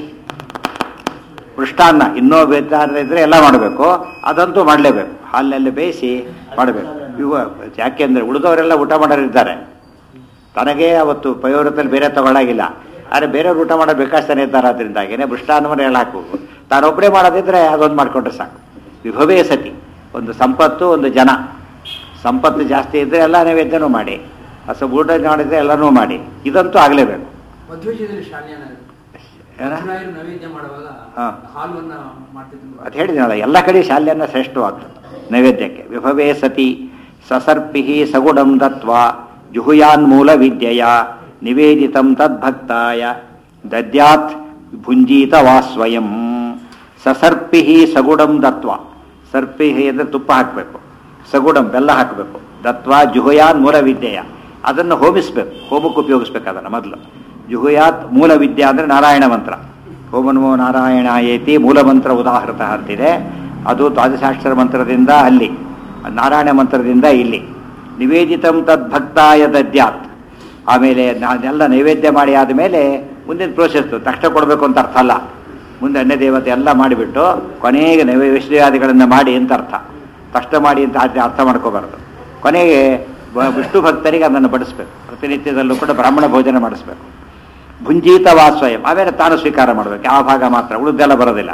ಪೃಷ್ಟಾನ್ನ ಇನ್ನೂ ಬೇಕಾದ್ರೆ ಇದ್ರೆ ಎಲ್ಲ ಮಾಡಬೇಕು ಅದಂತೂ ಮಾಡಲೇಬೇಕು ಹಾಲಿನಲ್ಲಿ ಬೇಯಿಸಿ ಮಾಡಬೇಕು ಇವ ಯಾಕೆಂದ್ರೆ ಉಳಿದವರೆಲ್ಲ ಊಟ ಮಾಡೋರಿದ್ದಾರೆ ತನಗೆ ಅವತ್ತು ಪಯೋವ್ರತಲ್ಲಿ ಬೇರೆ ತಗೊಳ್ಳಾಗಿಲ್ಲ ಆದರೆ ಬೇರೆಯವ್ರು ಊಟ ಮಾಡೋದು ಬೇಕಾಗ್ತಾನೆ ಇದ್ದಾರೆ ಅದರಿಂದಾಗೇನೆ ಪೃಷ್ಟಾನ್ನವನ್ನು ಹೇಳಾಕಬೇಕು ತಾನೊಬ್ಬರೇ ಮಾಡೋದಿದ್ರೆ ಅದೊಂದು ಮಾಡ್ಕೊಂಡ್ರೆ ಸಾಕು ವಿಭವೇ ಸತಿ ಒಂದು ಸಂಪತ್ತು ಒಂದು ಜನ ಸಂಪತ್ತು ಜಾಸ್ತಿ ಇದ್ದರೆ ಎಲ್ಲ ನೈವೇದ್ಯನೂ ಮಾಡಿ ಅಸ ಊಟ ಮಾಡಿದ್ರೆ ಎಲ್ಲನೂ ಮಾಡಿ ಇದಂತೂ ಆಗಲೇಬೇಕು ಮಧ್ವಜದಲ್ಲಿ ಶಾಲ್ಯಾನ ಏನ? ಪುರಾಯರು ನೈವೇದ್ಯ ಮಾಡುವಾಗ ಹಾ. ಹಾಲುವನ್ನ ಮಾಡ್ತಿದ್ರು ಅದು ಹೇಳಿದ್ನಲ್ಲ ಎಲ್ಲ ಕಡೆ ಶಾಲ್ಯನ್ನ ಶ್ರೇಷ್ಠವಾಗ್ತದೆ ನೈವೇದ್ಯಕ್ಕೆ ವಿಭವೇ ಸತಿ ಸಸರ್ಪಿ ಸಗುಣಂ ದತ್ವಾ ಜುಹುಯಾನ್ಮೂಲ ವಿದ್ಯೆಯ ನಿವೇದಿತಂ ತದ್ಭಕ್ತಾಯ ದದ್ಯಾತ್ ಭುಂಜೀತ ವಾ ಸ್ವಯಂ ಸಸರ್ಪಿ ಸಗುಣಂ ದತ್ವ ಸರ್ಪಿ ಅಂದರೆ ತುಪ್ಪ ಹಾಕಬೇಕು ಸಗುಣಂ ಬೆಲ್ಲ ಹಾಕಬೇಕು ದತ್ವಾ ಜುಹುಯಾನ್ ಮೂಲ ವಿದ್ಯೆಯ ಅದನ್ನು ಹೋಮಿಸ್ಬೇಕು ಹೋಮಕ್ಕೆ ಉಪಯೋಗಿಸ್ಬೇಕು ಅದನ್ನು ಮೊದಲು ಜುಹುಯಾತ್ ಮೂಲ ವಿದ್ಯೆ ಅಂದರೆ ನಾರಾಯಣ ಮಂತ್ರ ಓಂ ನಮೋ ನಾರಾಯಣ ಏತಿ ಮೂಲ ಮಂತ್ರ ಉದಾಹೃತ ಅಂತಿದೆ ಅದು ದ್ವಾದಶಾಕ್ಷರ ಮಂತ್ರದಿಂದ ಅಲ್ಲಿ ನಾರಾಯಣ ಮಂತ್ರದಿಂದ ಇಲ್ಲಿ ನಿವೇದಿತಂ ತದ್ಭಕ್ತಾಯ ದದ್ಯಾತ್ ಆಮೇಲೆ ನಾನೆಲ್ಲ ನೈವೇದ್ಯ ಮಾಡಿ ಆದಮೇಲೆ ಮುಂದಿನ ಪ್ರೋಸೆಸ್ ತಕ್ಷಣ ಕೊಡಬೇಕು ಅಂತ ಅರ್ಥ ಅಲ್ಲ ಮುಂದೆ ಅನ್ಯ ದೇವತೆ ಎಲ್ಲ ಮಾಡಿಬಿಟ್ಟು ಕೊನೆಗೆ ನೈವೇಶ್ಯಾದಿಗಳನ್ನು ಮಾಡಿ ಅಂತ ಅರ್ಥ ತಕ್ಷಣ ಮಾಡಿ ಅಂತ ಆದ್ರೆ ಅರ್ಥ ಮಾಡ್ಕೋಬಾರ್ದು ಕೊನೆಗೆ ಬ- ವಿಷ್ಣು ಭಕ್ತರಿಗೆ ಅದನ್ನು ಬಡಿಸ್ಬೇಕು ಪ್ರತಿನಿತ್ಯದಲ್ಲೂ ಕೂಡ ಬ್ರಾಹ್ಮಣ ಭೋಜನ ಮಾಡಿಸ್ಬೇಕು ಭುಂಜೀತ ವಾಸ್ವಯಂ ಆಮೇಲೆ ತಾನು ಸ್ವೀಕಾರ ಮಾಡಬೇಕು ಆ ಭಾಗ ಮಾತ್ರ ಉಳಿದೆಲ್ಲ ಬರೋದಿಲ್ಲ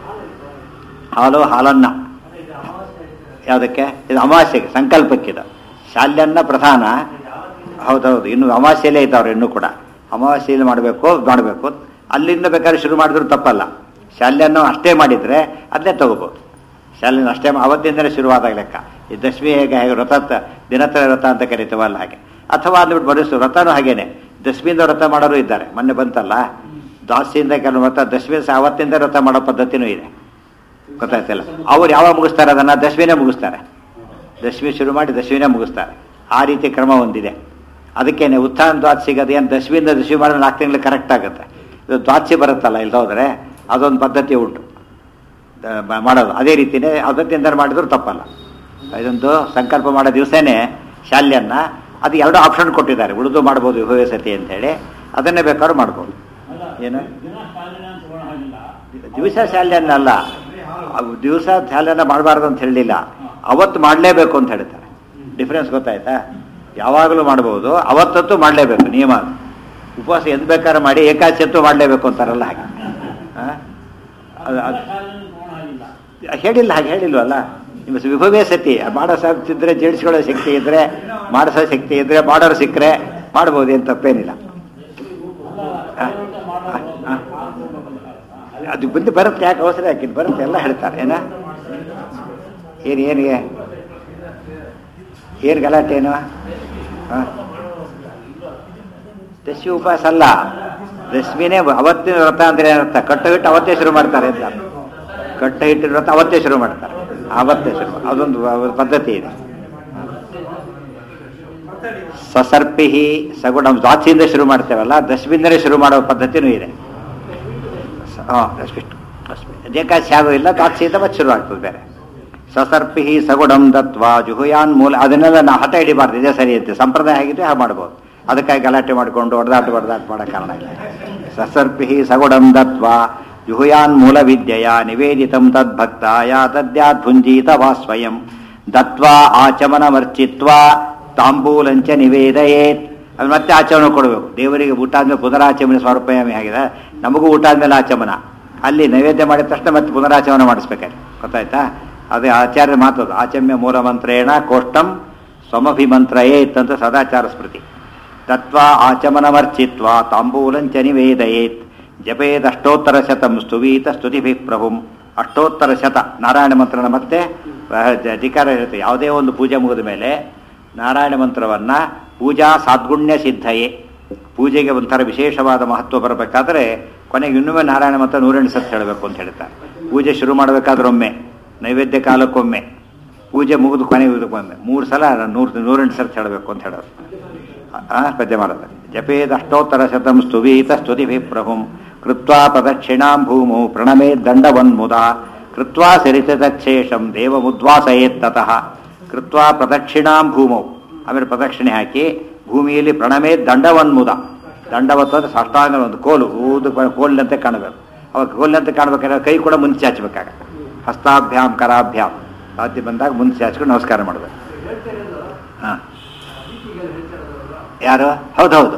ಹಾಲು ಹಾಲನ್ನ ಯಾವುದಕ್ಕೆ ಇದು ಅಮಾವಾಸ್ಯೆಗೆ ಸಂಕಲ್ಪಕ್ಕಿದು ಶಾಲ್ಯನ್ನ ಪ್ರಧಾನ ಹೌದೌದು ಇನ್ನು ಅಮಾವಾಸ್ಯೆಯಲ್ಲೇ ಇದ್ದವ್ರು ಇನ್ನೂ ಕೂಡ ಅಮಾವಾಸ್ಯೆಯಲ್ಲಿ ಮಾಡಬೇಕು ಮಾಡಬೇಕು ಅಲ್ಲಿಂದ ಬೇಕಾದ್ರೆ ಶುರು ಮಾಡಿದ್ರು ತಪ್ಪಲ್ಲ ಶಾಲ್ಯನ್ನು ಅಷ್ಟೇ ಮಾಡಿದರೆ ಅದನ್ನೇ ತಗೋಬೋದು ಶಾಲ್ಯನ ಅಷ್ಟೇ ಮಾ- ಅವತ್ತಿಂದಲೇ ಶುರುವಾದಾಗ ಲೆಕ್ಕ ಈ ದಶಮಿ ಹೇಗೆ ಹೇಗೆ ವ್ರತ ಅಂತ- ದಿನತ್ರ ವ್ರತ ಅಂತ ಕರಿತೀವಲ್ಲ ಹಾಗೆ ಅಥವಾ ಅಂದ್ಬಿಟ್ಟು ಬಡಿಸು ವ್ರತನೂ ಹಾಗೇನೆ ದಶಮಿಯಿಂದ ವ್ರತ ಮಾಡೋರು ಇದ್ದಾರೆ ಮೊನ್ನೆ ಬಂತಲ್ಲ ದಾಸಿಯಿಂದ ಕೆಲವು ವ್ರತ ದಶಮಿ ಸಹ ಅವತ್ತಿಂದ ವ್ರತ ಮಾಡೋ ಪದ್ಧತಿನೂ ಇದೆ ಗೊತ್ತಾಯ್ತಲ್ಲ ಅವ್ರು ಯಾವಾಗ ಮುಗಿಸ್ತಾರೆ ಅದನ್ನ ದಶಮಿನೇ ಮುಗಿಸ್ತಾರೆ ದಶಮಿ ಶುರು ಮಾಡಿ ದಶಮಿನೇ ಮುಗಿಸ್ತಾರೆ ಆ ರೀತಿ ಕ್ರಮ ಒಂದಿದೆ ಅದಕ್ಕೇನೆ ಉತ್ಥಾನ ದ್ವಾದಶಿಗೆ ಅದೇನು ದಶಮಿಯಿಂದ ದಶಮಿ ಮಾಡಿದ್ರೆ ನಾಲ್ಕು ತಿಂಗಳು ಕರೆಕ್ಟ್ ಆಗುತ್ತೆ ಇದು ದ್ವಾದಶಿ ಬರುತ್ತಲ್ಲ ಇಲ್ಲಿ ಹೋದರೆ ಅದೊಂದು ಪದ್ಧತಿ ಉಂಟು ದ- ಮ- ಮಾಡೋದು ಅದೇ ರೀತಿನೇ ಅವತ್ತಿಂದ ಮಾಡಿದ್ರು ತಪ್ಪಲ್ಲ ಇದೊಂದು ಸಂಕಲ್ಪ ಮಾಡೋ ದಿವಸನೇ ಶಾಲ್ಯನ್ನ ಅದು ಎರಡು ಆಪ್ಷನ್ ಕೊಟ್ಟಿದ್ದಾರೆ ಉಳಿದು ಮಾಡ್ಬೋದು ವಿಭವ ಸತಿ ಅಂತೇಳಿ ಅದನ್ನೇ ಬೇಕಾದ್ರೂ ಮಾಡ್ಬೋದು ಏನು ದಿವಸ ಶಾಲ್ಯನ್ನ ಅಲ್ಲ ಅವು ದಿವಸ ಶಾಲ್ಯನ ಮಾಡಬಾರ್ದು ಅಂತ ಹೇಳಲಿಲ್ಲ ಅವತ್ತು ಮಾಡಲೇಬೇಕು ಅಂತ ಹೇಳ್ತಾರೆ ಡಿಫ್ರೆನ್ಸ್ ಗೊತ್ತಾಯ್ತಾ ಯಾವಾಗಲೂ ಮಾಡ್ಬೋದು ಅವತ್ತಂತೂ ಮಾಡಲೇಬೇಕು ನಿಯಮ ಅದು. ಉಪವಾಸ ಎಂದ್ ಬೇಕಾದ್ರೆ ಮಾಡಿ ಏಕಾದಶಿ ಅಂತೂ ಮಾಡಲೇಬೇಕು ಅಂತಾರಲ್ಲ ಹಾಗೆ ಆ? ಅದು- ಅದು- ಹೇಳಿಲ್ಲ ಹಾಗೆ ಹೇಳಿಲ್ವಲ್ಲ ನಿಮ್ಮ ವಿಭವೇ ಸತಿ ಮಾಡೋ ಶಕ್ತಿ ಇದ್ರೆ ಜೇಡಿಸ್ಕೊಳ್ಳೋ ಶಕ್ತಿ ಇದ್ರೆ ಮಾಡಿಸೋ ಶಕ್ತಿ ಇದ್ರೆ ಮಾಡೋರು ಸಿಕ್ಕರೆ ಮಾಡ್ಬೋದು ಏನು ತಪ್ಪೇನಿಲ್ಲ ಆ? ಆ? ಆ? ಅದು ಬಂದು ಬರುತ್ತೆ ಯಾಕೆ ಅವಸರ ಯಾಕೆ ಬರುತ್ತೆ ಎಲ್ಲ ಹೇಳ್ತಾರೆ ಏನ ಏನು ಏನಿಗೆ ಏನು ಗಲಾಟೆ ಏನು ಆ? ದಶಮಿ ಉಪವಾಸ ಅಲ್ಲ ದಶಮಿನೇ ಅವತ್ತಿನ ವ್ರತ ಅಂದ್ರೆ ಏನರ್ಥ ಕಟ್ಟು ಹಿಟ್ಟು ಅವತ್ತೇ ಶುರು ಮಾಡ್ತಾರೆ ಅಂತ ಕಟ್ಟ ಹಿಟ್ಟಿನ ವ್ರತ ಅವತ್ತೇ ಶುರು ಮಾಡ್ತಾರೆ ಅವತ್ತೇ ಶುರು ಅದೊಂದು ಪದ್ಧತಿ ಇದೆ ಸಸರ್ಪಿ ಸಗುಣ ದ್ವಾಸಿಯಿಂದ ಶುರು ಮಾಡ್ತೇವಲ್ಲ ದಶಮಿಂದಲೇ ಶುರು ಮಾಡೋ ಪದ್ಧತಿನೂ ಇದೆ ಹಾಂ ಅಷ್ಟಿಷ್ಟು ಅಷ್ಟು ಏಕಾದಶಿ ಆಗೋದಿಲ್ಲ ದ್ವಾದಶಿಯಿಂದ ಮತ್ತೆ ಶುರು ಆಗ್ತದೆ ಬೇರೆ ಸಸರ್ಪಿ ಸಗುಣಂ ದತ್ವ ಜುಹುಯಾನ್ ಮೂಲ ಅದನ್ನೆಲ್ಲ ನಾವು ಹಠ ಹಿಡಿಬಾರ್ದು ಇದೇ ಸರಿ ಅಂತೆ ಸಂಪ್ರದಾಯ ಆಗಿದ್ರೆ ಹಾಗೆ ಮಾಡ್ಬೋದು ಅದಕ್ಕಾಗಿ ಗಲಾಟೆ ಮಾಡಿಕೊಂಡು ಹೊಡೆದಾಟ ಹೊಡೆದಾಟ ಮಾಡೋ ಕಾರಣ ಇಲ್ಲ ಸಸರ್ಪಿ ಸಗುಣಂ ದತ್ವ ಜುಹುಯಾನ್ ಮೂಲ ವಿದ್ಯೆಯ ನಿವೇದಿತಂ ತದ್ಭಕ್ತಾಯ ತದ್ಯಾತ್ ಭುಂಜೀತ ವಾ ಸ್ವಯಂ ದತ್ವಾ ಆಚಮನಮರ್ಚಿತ್ವ ತಾಂಬೂಲಂಚ ನಿವೇದಯೇತ್ ಅದು ಮತ್ತೆ ಆಚಮನ ಕೊಡಬೇಕು ದೇವರಿಗೆ ಊಟ ಆದ್ಮೇಲೆ ಪುನರಾಚಮನ ಸ್ವರ್ಪಯಾಮಿ ಆಗಿದೆ ನಮಗೂ ಊಟ ಆದ್ಮೇಲೆ ಆಚಮನ ಅಲ್ಲಿ ನೈವೇದ್ಯ ಮಾಡಿದ ತಕ್ಷಣ ಮತ್ತೆ ಪುನರಾಚಮನ ಮಾಡಿಸ್ಬೇಕಾದ್ರೆ ಗೊತ್ತಾಯ್ತಾ ಅದೇ ಆಚಾರ್ಯ ಮಾತದು ಆಚಮ್ಯ ಮೂಲ ಮಂತ್ರೇಣ ಕೋಷ್ಟಂ ಸ್ವಮಭಿಮಂತ್ರಯೇತ್ ಅಂತ ಸದಾಚಾರ ಸ್ಮೃತಿ ತತ್ವ ಆಚಮನಮರ್ಚಿತ್ವ ತಾಂಬೂಲಂಚ ನಿವೇದಯೇತ್ ಜಪೇದಷ್ಟೋತ್ತರ ಶತಂ ಸ್ತುವೀತ ಸ್ತುತಿಭಿ ಪ್ರಭುಂ ಅಷ್ಟೋತ್ತರ ಶತ ನಾರಾಯಣ ಮಂತ್ರನ ಮತ್ತೆ ಅಧಿಕಾರ ಇರುತ್ತೆ ಯಾವುದೇ ಒಂದು ಪೂಜೆ ಮುಗಿದ ಮೇಲೆ ನಾರಾಯಣ ಮಂತ್ರವನ್ನ ಪೂಜಾ ಸಾದ್ಗುಣ್ಯ ಸಿದ್ಧಯೇ ಪೂಜೆಗೆ ಒಂಥರ ವಿಶೇಷವಾದ ಮಹತ್ವ ಬರಬೇಕಾದ್ರೆ ಕೊನೆಗೆ ಇನ್ನೊಮ್ಮೆ ನಾರಾಯಣ ಮಂತ್ರ ನೂರೆಂಟು ಸತ್ ಹೇಳಬೇಕು ಅಂತ ಹೇಳ್ತಾರೆ ಪೂಜೆ ಶುರು ಮಾಡಬೇಕಾದ್ರೆ ಒಮ್ಮೆ ನೈವೇದ್ಯ ಕಾಲಕ್ಕೊಮ್ಮೆ ಪೂಜೆ ಮುಗಿದು ಕೊನೆಗೊಮ್ಮೆ ಮೂರು ಸಲ ನೂರು ನೂರೆಂಟು ಸರ್ತಿ ಹೇಳಬೇಕು ಅಂತ ಹೇಳೋದು ಆ ಪದ್ಯ ಮಾಡೋದು ಜಪೇದ ಅಷ್ಟೋತ್ತರ ಶತಂ ಸ್ತುವೀತ ಸ್ತುತಿಭಿ ಪ್ರಭುಂ ಕೃತ್ವಾ ಪ್ರದಕ್ಷಿಣಾಂ ಭೂಮೌ ಪ್ರಣಮೇ ದಂಡವನ್ಮುದ ಕೃತ್ವಾ ಸರಿತತಚ್ಛೇಷಂ ದೇವಮುದ್ವಾಸಯೇತ್ತತಃ ಕೃತ್ವಾ ಪ್ರದಕ್ಷಿಣಾಂ ಭೂಮೌ ಆಮೇಲೆ ಪ್ರದಕ್ಷಿಣೆ ಹಾಕಿ ಭೂಮಿಯಲ್ಲಿ ಪ್ರಣಮೇ ದಂಡವನ್ಮುದ ದಂಡವತ್ತು ಅಂದ್ರೆ ಸಾಷ್ಟಾಂಗ ಒಂದು ಕೋಲು ಊದು ಕೋಲಿನಂತೆ ಕಾಣಬೇಕು ಅವಾಗ ಕೋಲಿನಂತೆ ಕಾಣಬೇಕಾದ್ರೆ ಕೈ ಕೂಡ ಮುಂಚೆ ಚಾಚಬೇಕಾಗ ಹಸ್ತಾಭ್ಯಾಮ್ ಕರಾಭ್ಯಾಮ್ ಸಾಧ್ಯ ಬಂದಾಗ ಮುಂಚೆ ಚಾಚ್ಕೊಂಡು ನಮಸ್ಕಾರ ಮಾಡಬೇಕು ಹಾಂ ಯಾರು ಹೌದೌದು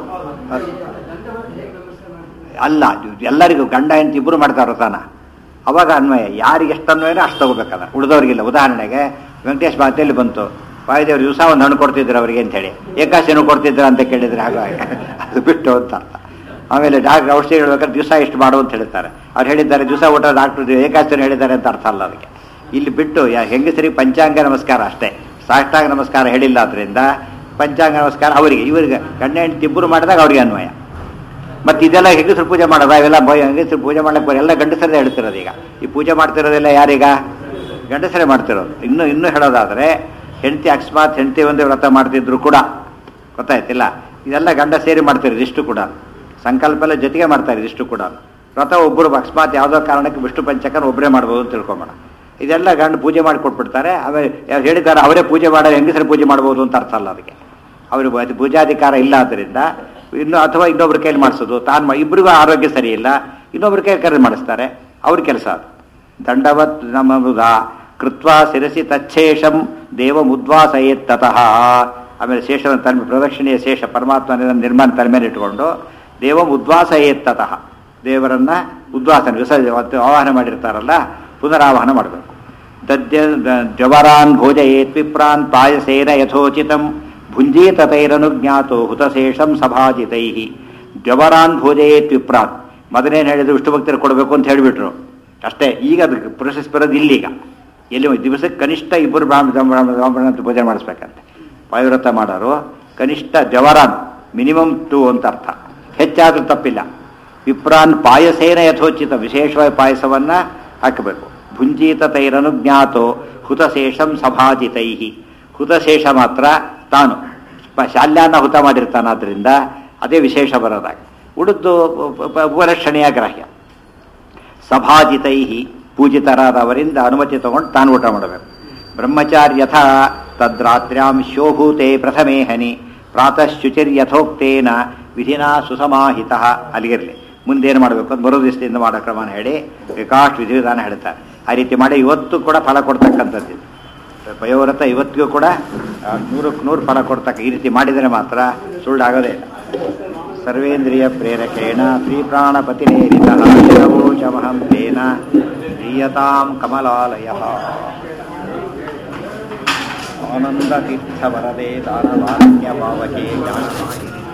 ಅಲ್ಲ ಇದು ಎಲ್ಲರಿಗೂ ಗಂಡ ಹೆಂಡತಿ ಇಬ್ಬರು ಮಾಡ್ತಾರೆ ವ್ರತನ ಅವಾಗ ಅನ್ವಯ ಯಾರಿಗೆ ಎಷ್ಟು ಅನ್ವಯನೋ ಅಷ್ಟು ತಗೋಬೇಕಲ್ಲ ಉಳಿದವ್ರಿಗಿಲ್ಲ ಉದಾಹರಣೆಗೆ ವೆಂಕಟೇಶ್ ಮಾತೆಯಲ್ಲಿ ಬಂತು ವಾಯುದೇವ್ರು ದಿವಸ ಒಂದು ಹಣ್ಣು ಕೊಡ್ತಿದ್ರು ಅವರಿಗೆ ಅಂತ ಹೇಳಿ ಏಕಾಶಿನೂ ಕೊಡ್ತಿದ್ರ ಅಂತ ಕೇಳಿದ್ರೆ ಹಾಗಾಗಿ ಅದು ಬಿಟ್ಟು ಅಂತ ಅರ್ಥ ಆಮೇಲೆ ಡಾಕ್ಟರ್ ಔಷಧಿ ಹೇಳ್ಬೇಕಾದ್ರೆ ದಿವಸ ಇಷ್ಟು ಮಾಡು ಅಂತ ಹೇಳ್ತಾರೆ ಅವ್ರು ಹೇಳಿದ್ದಾರೆ ದಿವಸ ಊಟ ಡಾಕ್ಟರ್ ಏಕಾಶಿನ ಹೇಳಿದ್ದಾರೆ ಅಂತ ಅರ್ಥ ಅಲ್ಲ ಅದಕ್ಕೆ ಇಲ್ಲಿ ಬಿಟ್ಟು ಯಾ- ಹೆಂಗಸರಿಗೆ ಪಂಚಾಂಗ ನಮಸ್ಕಾರ ಅಷ್ಟೇ ಸಾಷ್ಟಾಂಗ ನಮಸ್ಕಾರ ಹೇಳಿಲ್ಲ ಆದ್ರಿಂದ ಪಂಚಾಂಗ ನಮಸ್ಕಾರ ಅವರಿಗೆ ಇವರಿಗೆ ಗಂಡ ಹೆಂಡತಿ ಇಬ್ಬರು ಮಾಡಿದಾಗ ಅವ್ರಿಗೆ ಅನ್ವಯ ಮತ್ತೆ ಇದೆಲ್ಲ ಹೆಂಗಸರು ಪೂಜೆ ಮಾಡೋದ ಇವೆಲ್ಲ ಬ- ಹೆಂಗಸರು ಪೂಜೆ ಮಾಡಕ್ಕೆ ಬರೋ ಎಲ್ಲ ಗಂಡಸರೇ ಹೇಳ್ತಿರೋದು ಈಗ ಈ ಪೂಜೆ ಮಾಡ್ತಿರೋದೆಲ್ಲ ಯಾರೀಗ ಗಂಡಸರೇ ಮಾಡ್ತಿರೋದು ಇನ್ನು ಇನ್ನೂ ಹೇಳೋದಾದ್ರೆ ಹೆಂಡತಿ ಅಕಸ್ಮಾತ್ ಹೆಂಡತಿ ಒಂದೇ ವ್ರತ ಮಾಡ್ತಿದ್ರು ಕೂಡ ಗೊತ್ತಾಯ್ತಿಲ್ಲ ಇದೆಲ್ಲ ಗಂಡ ಸೇರಿ ಮಾಡ್ತಿರೋದು ಇಷ್ಟು ಕೂಡ ಸಂಕಲ್ಪ ಎಲ್ಲ ಜೊತೆಗೆ ಮಾಡ್ತಾರೆ ಇದಿಷ್ಟು ಕೂಡ ವ್ರತ ಒಬ್ಬರು ಅಕಸ್ಮಾತ್ ಯಾವುದೋ ಕಾರಣಕ್ಕೆ ವಿಷ್ಣು ಪಂಚಕನ ಒಬ್ಬರೇ ಮಾಡ್ಬೋದು ಅಂತ ತಿಳ್ಕೊಂಬೋಣ ಇದೆಲ್ಲ ಗಂಡ ಪೂಜೆ ಮಾಡಿ ಕೊಟ್ಬಿಡ್ತಾರೆ ಆಮೇಲೆ ಯಾರು ಹೇಳಿದ್ದಾರೆ ಅವರೇ ಪೂಜೆ ಮಾಡೋದು ಹೆಂಗಸರು ಪೂಜೆ ಮಾಡ್ಬೋದು ಅಂತ ಅರ್ಥ ಅಲ್ಲ ಅದಕ್ಕೆ ಅವರು ಅದು ಪೂಜಾಧಿಕಾರ ಇಲ್ಲ ಆದ್ದರಿಂದ ಇನ್ನು ಅಥವಾ ಇನ್ನೊಬ್ರ ಕೈಲಿ ಮಾಡಿಸೋದು ತಾನು ಮಾ- ಇಬ್ರಿಗೂ ಆರೋಗ್ಯ ಸರಿ ಇಲ್ಲ ಇನ್ನೊಬ್ರ ಕೈ ಕರೆದು ಮಾಡಿಸ್ತಾರೆ ಅವ್ರ ಕೆಲಸ ಅದು ದಂಡವತ್ ನಮದ ಕೃತ್ವ ಶಿರಸಿ ತಚ್ಛೇಷಂ ದೇವ ಮುದ್ವಾಸಯೇತ್ತತಃ ಆಮೇಲೆ ಶೇಷವನ್ನು ತಲೆ ಪ್ರದಕ್ಷಿಣೆಯ ಶೇಷ ಪರಮಾತ್ಮನ ನಿರ್ಮಾಣ ತಲೆ ಮೇಲೆ ಇಟ್ಕೊಂಡು ದೇವ ಉದ್ವಾಸಯೇತ್ತತಃ ದೇವರನ್ನ ಉದ್ವಾಸನ ವಿಸರ್ಜನೆ ಅವತ್ತು ಆವಾಹನ ಮಾಡಿರ್ತಾರಲ್ಲ ಪುನರಾವಾಹನ ಮಾಡಬೇಕು ದದ್ಯ ದ- ದ್ಯವರಾನ್ ಭೋಜಯೇತ್ ವಿಪ್ರಾನ್ ಪಾಯಸೇನ ಯಥೋಚಿತಂ ಭುಂಜೀತ ತೈರನುಜ್ಞಾತೋ ಹುತಶೇಷಂ ಸಭಾಜಿತೈ ದ್ಯವರಾನ್ ಭೋಜಯೇತ್ ವಿಪ್ರಾನ್ ಮೊದಲೇನು ಹೇಳಿದ್ರು ವಿಷ್ಣು ಭಕ್ತರು ಕೊಡಬೇಕು ಅಂತ ಹೇಳಿಬಿಟ್ರು ಅಷ್ಟೇ ಈಗ ಅದು ಪ್ರೊಸೆಸ್ ಬರೋದು ಇಲ್ಲೀಗ ಎಲ್ಲಿ ದಿವಸಕ್ಕೆ ಕನಿಷ್ಠ ಇಬ್ಬರು ಬ್ರಾಹ್ಮಣ ಬ್ರಾಹ್ಮಣ ಬ್ರಾಹ್ಮಣ ಅಂತ ಪೂಜೆ ಮಾಡಿಸ್ಬೇಕಂತೆ ಪಾಯುವ್ರತ ಮಾಡೋರು ಕನಿಷ್ಠ ಜವರಾನ್ ಮಿನಿಮಮ್ ಟು ಅಂತ ಅರ್ಥ ಹೆಚ್ಚಾದ್ರೂ ತಪ್ಪಿಲ್ಲ ವಿಪ್ರಾನ್ ಪಾಯಸೇನ ಯಥೋಚಿತ ವಿಶೇಷವಾಗಿ ಪಾಯಸವನ್ನ ಹಾಕಬೇಕು ಭುಂಜೀತ ತೈರನುಜ್ಞಾತೋ ಹುತಶೇಷಂ ಸಭಾಜಿತೈ ಹುತಶೇಷ ಮಾತ್ರ ತಾನು ಪ- ಶಾಲ್ಯಾನ್ನ ಹುತ ಮಾಡಿರ್ತಾನಾದ್ರಿಂದ ಅದೇ ವಿಶೇಷ ಬರೋದಾಗ ಉಳಿದು ಉಪಲಕ್ಷಣೀಯ ಗ್ರಾಹ್ಯ ಸಭಾಜಿತೈ ಪೂಜಿತರಾದವರಿಂದ ಅನುಮತಿ ತಗೊಂಡು ತಾನು ಊಟ ಮಾಡಬೇಕು ಬ್ರಹ್ಮಚಾರ್ಯಥ ತದ್ರಾತ್ರ್ಯಾಂ ಶೋಭೂತೆ ಪ್ರಥಮೇ ಹನಿ ಪ್ರಾತಃ ಶುಚಿರ್ಯಥೋಕ್ತೇನ ವಿಧಿನಾ ಸುಸಮಾಹಿತ ಅಲ್ಲಿಗಿರಲಿ ಮುಂದೇನು ಮಾಡಬೇಕು ಅಂತ ಬರೋ ದಿವಸದಿಂದ ಮಾಡೋ ಕ್ರಮನ ಹೇಳಿ ಬೇಕಾಷ್ಟು ವಿಧಿವಿಧಾನ ಹೇಳ್ತಾರೆ ಆ ರೀತಿ ಮಾಡಿ ಇವತ್ತು ಕೂಡ ಫಲ ಕೊಡ್ತಕ್ಕಂಥದ್ದು ಇದು. ಪಯೋವ್ರತ ಇವತ್ತಿಗೂ ಕೂಡ ಆ, ನೂರಕ್ಕೆ ನೂರು ಫಲ ಕೊಡ್ತಕ್ಕ ಈ ರೀತಿ ಮಾಡಿದರೆ ಮಾತ್ರ ಸುಳ್ಳಾಗೋದೇ ಇಲ್ಲ ಸರ್ವೇಂದ್ರಿಯ ಪ್ರೇರಕೇಣ ಶ್ರೀಪ್ರಾಣಪತಿನೇರಿತಮಹಂ ತೇನ ದೀಯತಾಂ ಕಮಲಾಲಯ ಆನಂದತೀರ್ಥವರದೇ ದಾನವಾಕ್ಯ ಭಾವಕೆ ಜ್ಞಾನಮಾಹಿನಿ